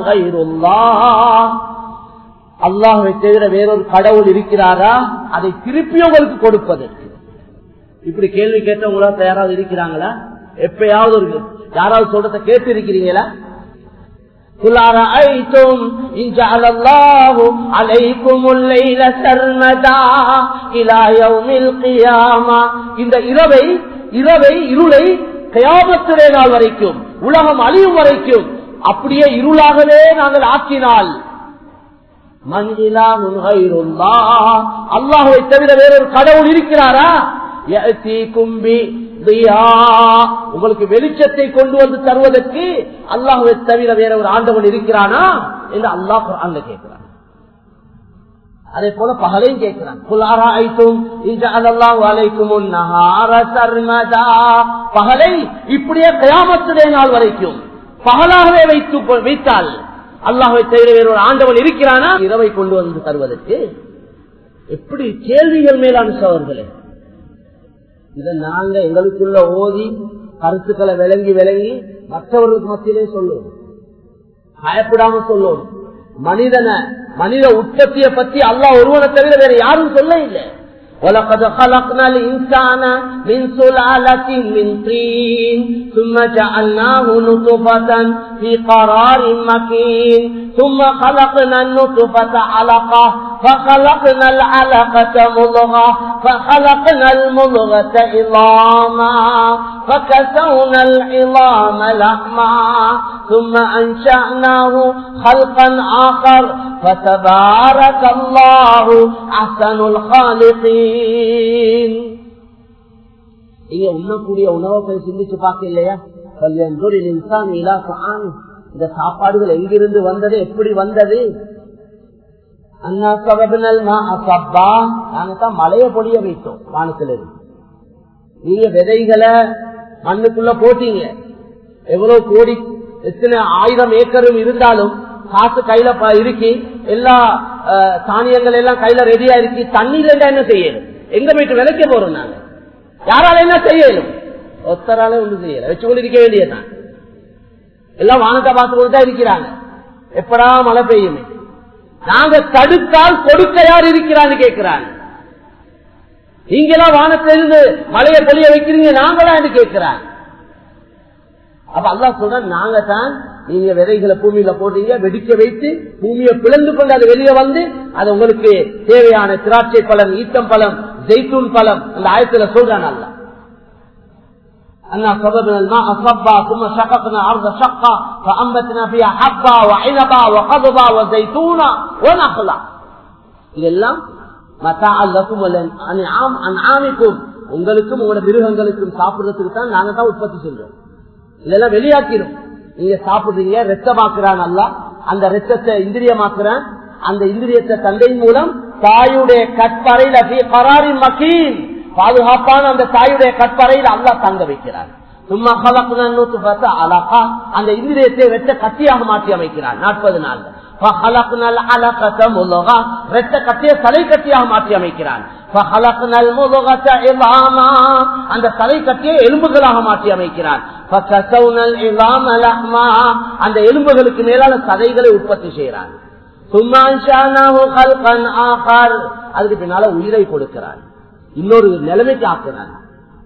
அல்லாஹை தவிர வேறொரு கடவுள் இருக்கிறாரா அதை திருப்பி உங்களுக்கு கொடுப்பதற்கு இப்படி கேள்வி கேட்டவங்களா யாராவது இருக்கிறாங்களா எப்பயாவது ஒரு யாராவது சொல்றத கேட்டு இருக்கிறீங்களா قل أرأيتم إن جعل الله عليكم الليل سرمدا إلى يوم القيامة இந்த இரவை இரவை இருளை கயாமத்திலே நாள் வரைக்கும் உலகம் அழியும் வரைக்கும் அப்படியே இருளாகவே நாங்கள் ஆக்கினால் அல்லாஹுவை தவிர வேறொரு கடவுள் இருக்கிறாரா கும்பி உங்களுக்கு வெளிச்சத்தை கொண்டு வந்து தருவதற்கு அல்லாஹுவை தவிர வேற ஒரு ஆண்டவன் இருக்கிறானா என்று அல்லாஹ் அங்க கேட்கிறான் அதே போல பகலையும் கேட்கிறான் பகலை இப்படியே கயாமத்துடைய நாள் வரைக்கும் பகலாகவே வைத்து வைத்தால் அல்லாஹை தவிர வேற ஒரு ஆண்டவன் இருக்கிறானா இரவை கொண்டு வந்து தருவதற்கு எப்படி கேள்விகள் மேலான சோழர்களே இதை நாங்க எங்களுக்குள்ள ஓதி கருத்துக்களை விளங்கி விளங்கி மற்றவர்களுக்கு மத்தியிலே சொல்லுவோம் பயப்படாம சொல்லுவோம் மனிதனை மனித உற்பத்தியை பத்தி அல்லாஹ் ஒருவனை தவிர வேற யாரும் சொல்ல இல்லை ولقد خلقنا الإنسان من سلالة من طين ثم جعلناه نطفة في قرار مكين ثم خلقنا النطفة علقة فخلقنا العلقة مضغة فخلقنا المضغة عظاما فكسونا العظام لحما ثم أنشأناه خلقا آخر فتبارك الله أحسن الخالقين இங்க உண்ணக்கூடிய உணவை போய் சிந்திச்சு பார்க்க இல்லையா இன்சான் இலா இந்த சாப்பாடுகள் எங்கிருந்து வந்தது எப்படி வந்தது அண்ணா சபபினல் நாங்க தான் மழைய பொழிய வைத்தோம் வானத்திலிருந்து நீங்க விதைகளை மண்ணுக்குள்ள போட்டீங்க எவ்வளவு கோடி எத்தனை ஆயிரம் ஏக்கரும் இருந்தாலும் காசு கையில இருக்கி எல்லா தானியங்கள் எல்லாம் கையில ரெடியா இருக்கு தண்ணீர் என்ன செய்யணும் எங்க போயிட்டு விலைக்க போறோம் நாங்க யாரால என்ன செய்யணும் ஒத்தரால ஒண்ணு செய்யல வச்சு கொண்டு இருக்க வேண்டியதுதான் எல்லாம் வானத்தை பார்த்து கொண்டு தான் இருக்கிறாங்க எப்படா மழை பெய்யுமே நாங்க தடுத்தால் கொடுக்க யார் இருக்கிறான்னு கேட்கிறாங்க நீங்களாம் வானத்திலிருந்து மழையை பொழிய வைக்கிறீங்க நாங்களா என்று கேட்கிறாங்க அப்ப அல்லா சொல்ற நாங்க தான் நீங்க விதைகளை பூமியில போட்டீங்க வெடிக்க வைத்து பூமியை பிளந்து கொண்டு அது வெளியே வந்து அது உங்களுக்கு தேவையான திராட்சை பழம் ஈத்தம் பழம் ஜெய்தூன் பழம் அந்த ஆயத்துல சொல்றான் அல்ல أنا صببنا الماء صبا ثم شققنا الأرض شقا فأنبتنا فيها حبا وعنبا وقضبا وزيتونا ونخلا இதெல்லாம் அன்ஆமிக்கும் உங்களுக்கும் உங்களோட மிருகங்களுக்கும் சாப்பிடுறதுக்கு தான் நாங்க தான் உற்பத்தி செஞ்சோம் இதெல்லாம் வெளியாக்கிடும் நீங்க சாப்பிடுறீங்க ரத்தமாக்குறான் அல்ல அந்த ரத்தத்தை இந்திரியமாக்குறான் அந்த இந்திரியத்தை தந்தையின் மூலம் தாயுடைய கற்பறையில் கராரின் மக்கீன் பாதுகாப்பான அந்த தாயுடைய கற்பறையில் அல்லா தங்க வைக்கிறார் சும்மா கலப்புன அழகா அந்த இந்திரியத்தை வெட்ட கத்தியாக மாற்றி அமைக்கிறார் நாற்பது நாள் தலை கட்டியாக மாற்றி அமைக்கிறான் அந்த தலை கட்டியை எலும்புகளாக மாற்றி அமைக்கிறான் அந்த எலும்புகளுக்கு மேலான சதைகளை உற்பத்தி செய்கிறான் அதுக்கு பின்னால உயிரை கொடுக்கிறான் இன்னொரு நிலைமைக்கு ஆக்குறான்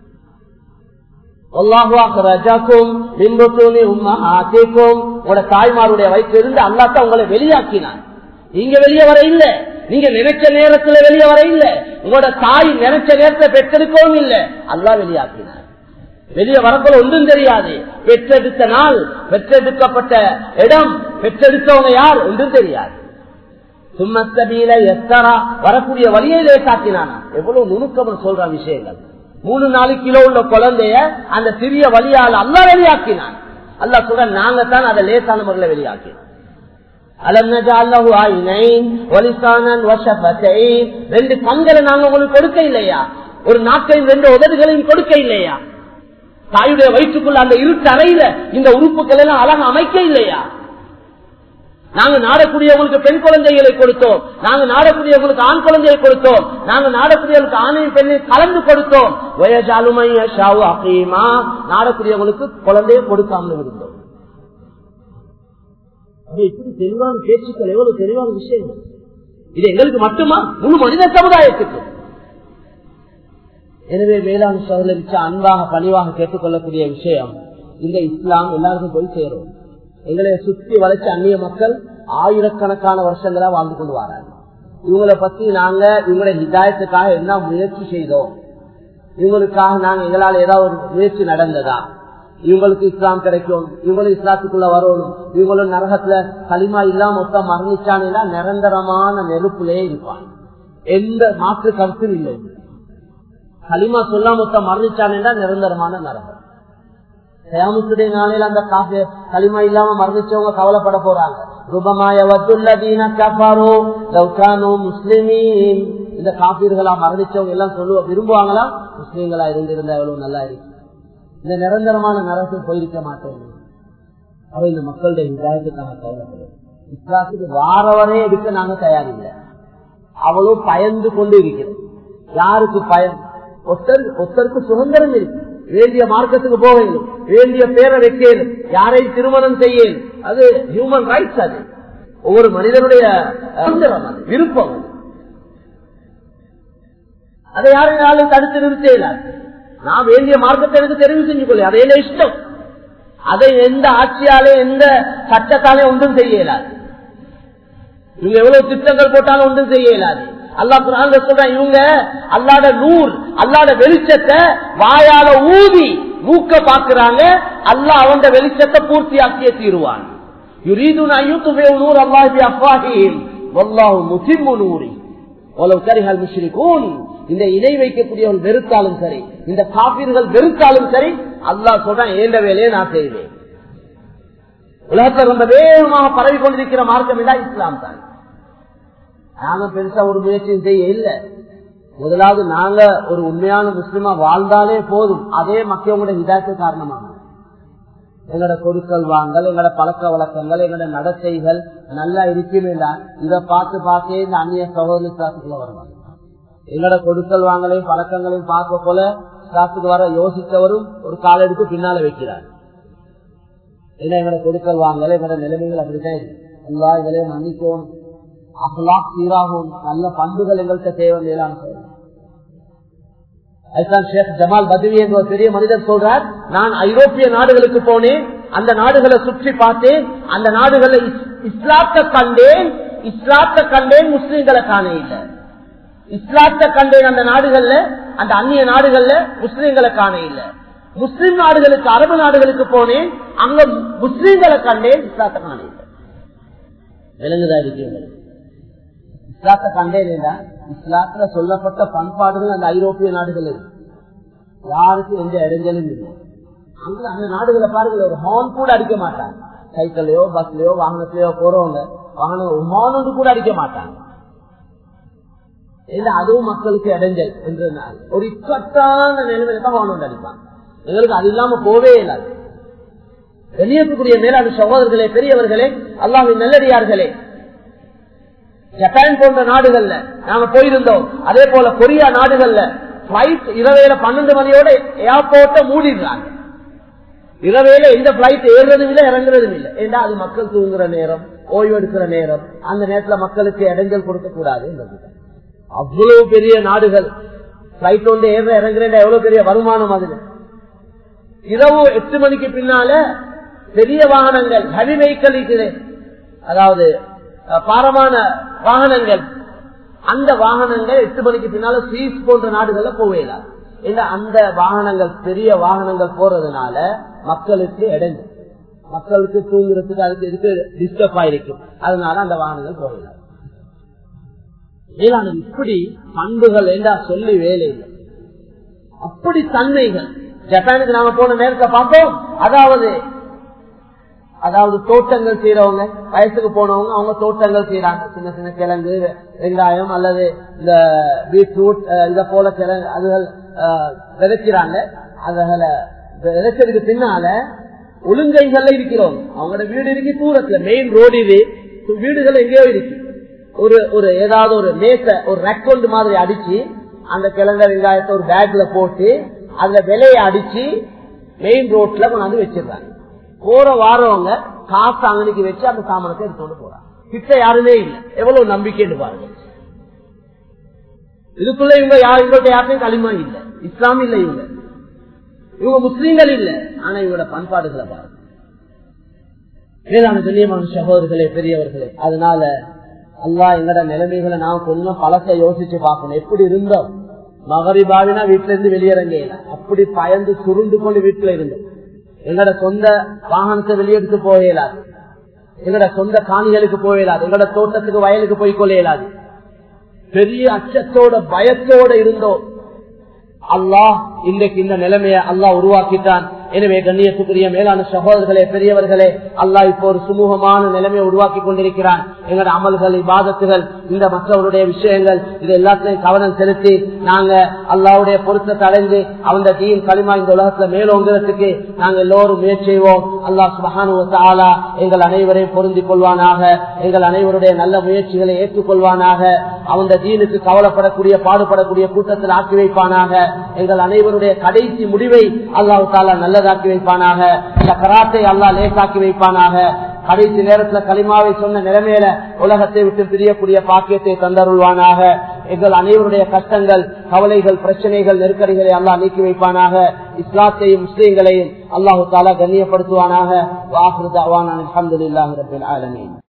தாய்மாருடைய வயிற்றிலிருந்து அல்லாத்தான் உங்களை வெளியாக்கினான் நீங்க வெளியே வர இல்ல நீங்க நினைச்ச நேரத்துல வெளியே வர இல்ல உங்களோட தாய் நினைச்ச நேரத்தை பெற்றெடுக்கவும் இல்ல அல்லா வெளியாக்கினார் வெளியே வரக்குள்ள ஒன்றும் தெரியாது பெற்றெடுத்த நாள் பெற்றெடுக்கப்பட்ட இடம் பெற்றெடுத்தவங்க யார் ஒன்றும் தெரியாது சும்மத்தபீல எஸ்தரா வரக்கூடிய வழியிலே காட்டினானா எவ்வளவு நுணுக்கம் சொல்ற விஷயங்கள் மூணு நாலு கிலோ உள்ள குழந்தைய அந்த சிறிய வழியால் அல்லா வெளியாக்கினான் அல்லா சொல்ற நாங்க தான் அதை லேசான முறையில் வெளியாக்கினோம் ரெண்டு கண்களை நாங்க உங்களுக்கு கொடுக்க இல்லையா ஒரு நாட்டையும் ரெண்டு உதடுகளையும் கொடுக்க இல்லையா தாயுடைய வயிற்றுக்குள்ள அந்த இருட்டு அறையில இந்த உறுப்புகள் எல்லாம் அழக அமைக்க இல்லையா நாங்க நாடக்கூடியவங்களுக்கு பெண் குழந்தைகளை கொடுத்தோம் நாங்க நாடக்கூடியவங்களுக்கு ஆண் குழந்தையை கொடுத்தோம் நாங்க நாடக்கூடியவங்களுக்கு ஆணையும் பெண்ணையும் கலந்து கொடுத்தோம் வயசாலுமையா அகையுமா நாடக்கூடியவங்களுக்கு குழந்தையை கொடுக்காமல் இருந்தோம் இப்படி தெளிவான பேச்சுக்கள் எவ்வளவு தெளிவான விஷயம் இது எங்களுக்கு மட்டுமா முழு மனித சமுதாயத்துக்கு எனவே மேலாண் சோதரிச்ச அன்பாக பணிவாக கேட்டுக்கொள்ளக்கூடிய விஷயம் இந்த இஸ்லாம் எல்லாருக்கும் போய் சேரும் எங்களை சுற்றி வளைச்ச அந்நிய மக்கள் ஆயிரக்கணக்கான வருஷங்களா வாழ்ந்து கொண்டு வராங்க இவங்களை பத்தி நாங்க இவங்களுடைய ஹிதாயத்துக்காக என்ன முயற்சி செய்தோம் இவங்களுக்காக நாங்க எங்களால் ஏதாவது ஒரு முயற்சி நடந்ததா இவங்களுக்கு இஸ்லாம் கிடைக்கும் இவங்களும் இஸ்லாத்துக்குள்ள வரணும் இவங்களும் நரகத்துல களிமா இல்லாம மொத்தம் மரணிச்சானா நிரந்தரமான நெருப்புலே இருப்பான் எந்த மாற்று கருத்தும் இல்லை களிமா சொல்லாம மொத்தம் மரணிச்சானா நிரந்தரமான நரகம் கயாமத்துடைய நாளையில் அந்த காசு களிமா இல்லாம மரணிச்சவங்க கவலைப்பட போறாங்க முஸ்லிமீன் இந்த காப்பீர்களா மரணிச்சவங்க எல்லாம் சொல்லுவ விரும்புவாங்களா முஸ்லீம்களா இருந்திருந்தா எவ்வளவு நல்லா இருக்கு இந்த நிரந்தரமான நரகத்துக்கு போயிருக்க மாட்டேன் அவ இந்த மக்களுடைய இதாயத்துக்காக கவலைப்படுது இஸ்லாத்துக்கு வாரவரே எடுக்க நாங்க தயாரில்லை அவளும் பயந்து கொண்டு இருக்கிறோம் யாருக்கு பயம் ஒருத்தர் ஒருத்தருக்கு சுதந்திரம் இருக்கு வேண்டிய மார்க்கத்துக்கு போக வேண்டும் வேண்டிய பேரை வைக்கணும் யாரை திருமணம் செய்யணும் அது ஹியூமன் ரைட்ஸ் அது ஒவ்வொரு மனிதனுடைய சுதந்திரம் அது விருப்பம் அது அதை யாரையாலும் தடுத்து நிறுத்த இயலாது நான் வேண்டிய மார்க்கத்தை எனக்கு தெரிவு செஞ்சு கொள்ள அதை என்ன இஷ்டம் அதை எந்த ஆட்சியாலே எந்த சட்டத்தாலே ஒன்றும் செய்ய இயலாது இவங்க எவ்வளவு திட்டங்கள் போட்டாலும் ஒன்றும் செய்ய இயலாது அல்லா குரான் சொல்றேன் இவங்க அல்லாட நூர் அல்லாட வெளிச்சத்தை வாயால ஊதி மூக்க பாக்குறாங்க அல்லா அவன் வெளிச்சத்தை பூர்த்தி ஆக்கிய தீருவான் நூர் அல்லாஹி அப்பாஹிம் வல்லாஹு முசிம்மு நூரி உலவு கரிகள் முஷ்ரிகூன் இந்த இணை வைக்கக்கூடியவர்கள் வெறுத்தாலும் சரி இந்த காப்பீர்கள் வெறுத்தாலும் சரி அல்லாஹ் சொல்றான் ஏண்ட வேலையை நான் செய்வேன் உலகத்தில் ரொம்ப வேகமாக பரவி கொண்டிருக்கிற மார்க்கம் இல்லா இஸ்லாம் தான் நாங்க பெருசா ஒரு முயற்சியும் செய்ய இல்லை முதலாவது நாங்க ஒரு உண்மையான முஸ்லிமா வாழ்ந்தாலே போதும் அதே மக்களோட இதாக்கு காரணமாக எங்களோட கொடுக்கல் வாங்கல் எங்களோட பழக்க வழக்கங்கள் எங்களோட நடத்தைகள் நல்லா இருக்குமே இதை பார்த்து பார்த்தே இந்த அந்நிய சகோதரி கிளாஸுக்குள்ள வருவாங்க எங்களோட கொடுக்கல் வாங்கலையும் பழக்கங்களையும் பார்க்க போல கிளாஸுக்கு வர யோசித்தவரும் ஒரு கால எடுத்து பின்னால வைக்கிறார் ஏன்னா எங்களோட கொடுக்கல் வாங்கல எங்களோட நிலைமைகள் அப்படித்தான் இருக்கு எல்லா இதுலயும் மன்னிக்கவும் அஹ்லாக் சீராகும் நல்ல பண்புகள் எங்கள்கிட்ட தேவை மேலான ஷேக் ஜமால் பதவி என்ற ஒரு பெரிய மனிதர் சொல்றார் நான் ஐரோப்பிய நாடுகளுக்கு போனேன் அந்த நாடுகளை சுற்றி பார்த்தேன் அந்த நாடுகளை இஸ்லாத்தை கண்டேன் இஸ்லாத்தை கண்டேன் முஸ்லீம்களை காண இல்லை இஸ்லாத்தை கண்டேன் அந்த நாடுகள்ல அந்த அந்நிய நாடுகள்ல முஸ்லீம்களை காண இல்லை முஸ்லிம் நாடுகளுக்கு அரபு நாடுகளுக்கு போனேன் அங்க முஸ்லீம்களை கண்டேன் இஸ்லாத்தை காண இல்லை விலங்குதா இருக்கீங்க இஸ்லாத்தை கண்டேன் இஸ்லாத்துல சொல்லப்பட்ட பண்பாடுகள் அந்த ஐரோப்பிய நாடுகள் யாருக்கும் எந்த இடைஞ்சலும் இல்லை அங்க அந்த நாடுகளை பாருங்கள் ஒரு ஹார்ன் கூட அடிக்க மாட்டாங்க சைக்கிள்லயோ பஸ்லயோ வாகனத்திலயோ போறவங்க வாகனம் ஹார்ன் ஒன்று கூட அடிக்க மாட்டாங்க இல்ல அதுவும் மக்களுக்கு இடைஞ்சல் என்றதுனால ஒரு இக்கட்டான நிலைமையில தான் ஹார்ன் ஒன்று அடிப்பாங்க எங்களுக்கு அது இல்லாம போவே இல்லாது வெளியேற்றக்கூடிய மேலான சகோதரர்களே பெரியவர்களே அல்லாவின் நல்லடியார்களே ஜப்பான் போன்ற நாடுகள்ல நாங்க போயிருந்தோம் அதே போல கொரியா நாடுகள்ல பிளைட் இரவேல பன்னெண்டு மணியோட ஏர்போர்ட்ட மூடிடுறாங்க இரவேல எந்த பிளைட் ஏறுறதும் இல்லை இறங்குறதும் இல்லை ஏன்னா அது மக்கள் தூங்குற நேரம் ஓய்வு எடுக்கிற நேரம் அந்த நேரத்துல மக்களுக்கு இடைஞ்சல் கொடுக்க கூடாது அவ்வளவு பெரிய நாடுகள் பிளைட் வந்து ஏற இறங்குறேன் எவ்வளவு பெரிய வருமானம் அதுல இரவு எட்டு மணிக்கு பின்னால பெரிய வாகனங்கள் ஹெவி வெஹிக்கல் இருக்குது அதாவது பாரமான வாகனங்கள் அந்த வாகனங்கள் எட்டு மணிக்கு பின்னால சீஸ் போன்ற நாடுகள்ல போவேலாம் இல்ல அந்த வாகனங்கள் பெரிய வாகனங்கள் போறதுனால மக்களுக்கு இடைஞ்சு மக்களுக்கு தூங்குறதுக்கு அதுக்கு இதுக்கு டிஸ்டர்ப் ஆயிருக்கும் அதனால அந்த வாகனங்கள் போகலாம் மேலான இப்படி பண்புகள் என்றா சொல்லி வேலை இல்லை அப்படி தன்மைகள் ஜப்பானுக்கு நாம போன நேரத்தை பார்த்தோம் அதாவது அதாவது தோட்டங்கள் செய்யறவங்க வயசுக்கு போனவங்க அவங்க தோட்டங்கள் செய்யறாங்க சின்ன சின்ன கிழங்கு வெங்காயம் அல்லது இந்த பீட்ரூட் இத போல கிழங்கு அதுகள் விதைக்கிறாங்க அதுகளை விதைச்சதுக்கு பின்னால ஒழுங்கைகள்ல இருக்கிறோம் அவங்களோட வீடு இருக்கு தூரத்துல மெயின் ரோடு இது வீடுகள் எங்கேயோ இருக்கு ஒரு ஒரு ஏதாவது ஒரு மேச ஒரு ரெக்கொண்டு மாதிரி அடிச்சு அந்த கிழங்க வெங்காயத்தை ஒரு பேக்ல போட்டு அந்த விலையை அடிச்சு மெயின் ரோட்ல கொண்டாந்து வச்சிருக்காங்க போற வாரவங்க காசு அங்கனைக்கு வச்சு அந்த சாமானத்தை எடுத்துட்டு போறாங்க கிட்ட யாருமே இல்லை எவ்வளவு நம்பிக்கைன்னு பாருங்க இதுக்குள்ள இவங்க யார் இவங்கள்ட்ட யாருமே களிமா இல்ல இஸ்லாம் இல்ல இவங்க இவங்க முஸ்லீம்கள் இல்ல ஆனா இவங்களோட பண்பாடுகளை பாருங்க வேளாண் கண்ணியமான சகோதரர்களே பெரியவர்களே அதனால அல்லா எங்கட நிலைமைகளை நாம் கொஞ்சம் பழச யோசிச்சு பார்க்கணும் எப்படி இருந்தோம் மகரிபாவினா வீட்டுல இருந்து வெளியிறங்கையில அப்படி பயந்து சுருண்டு கொண்டு வீட்டுல இருந்தோம் எங்கட சொந்த வாகனத்தை வெளியெடுத்து போகலாது எங்கட சொந்த காணிகளுக்கு போகலாது எங்கட தோட்டத்துக்கு வயலுக்கு போய் கொள்ளையலாது பெரிய அச்சத்தோட பயத்தோட இருந்தோம் அல்லாஹ் இன்றைக்கு இந்த நிலைமையை அல்லாஹ் உருவாக்கிட்டான் எனவே கண்ணியத்துக்குரிய மேலான சகோதரர்களே பெரியவர்களே அல்லாஹ் இப்போ ஒரு சுமூகமான நிலைமையை உருவாக்கி கொண்டிருக்கிறான் எங்களோட அமல்கள் இபாதத்துகள் இந்த மற்றவருடைய விஷயங்கள் இது எல்லாத்தையும் கவனம் செலுத்தி நாங்க அல்லாவுடைய பொருத்தத்தை அடைந்து அந்த தீன் களிமா இந்த உலகத்துல மேலோங்கிறதுக்கு நாங்க எல்லோரும் முயற்சி செய்வோம் அல்லாஹ் சுபகானு எங்கள் அனைவரையும் பொருந்திக் கொள்வானாக எங்கள் அனைவருடைய நல்ல முயற்சிகளை ஏற்றுக்கொள்வானாக அந்த தீனுக்கு கவலைப்படக்கூடிய பாடுபடக்கூடிய கூட்டத்தில் ஆக்கி வைப்பானாக எங்கள் அனைவருடைய கடைசி முடிவை அல்லாஹு தாலா நல்லதாக்கி வைப்பானாக இந்த கராத்தை அல்லாஹ் லேசாக்கி வைப்பானாக கடைசி நேரத்துல களிமாவை சொன்ன நிலைமையில உலகத்தை விட்டு பிரியக்கூடிய பாக்கியத்தை தந்தருள்வானாக எங்கள் அனைவருடைய கஷ்டங்கள் கவலைகள் பிரச்சனைகள் நெருக்கடிகளை அல்லாஹ் நீக்கி வைப்பானாக இஸ்லாத்தையும் முஸ்லீம்களையும் அல்லாஹு தாலா கண்ணியப்படுத்துவானாக வாஹிருதாவான அலமதுல்லாஹி ரபில் ஆலமீன்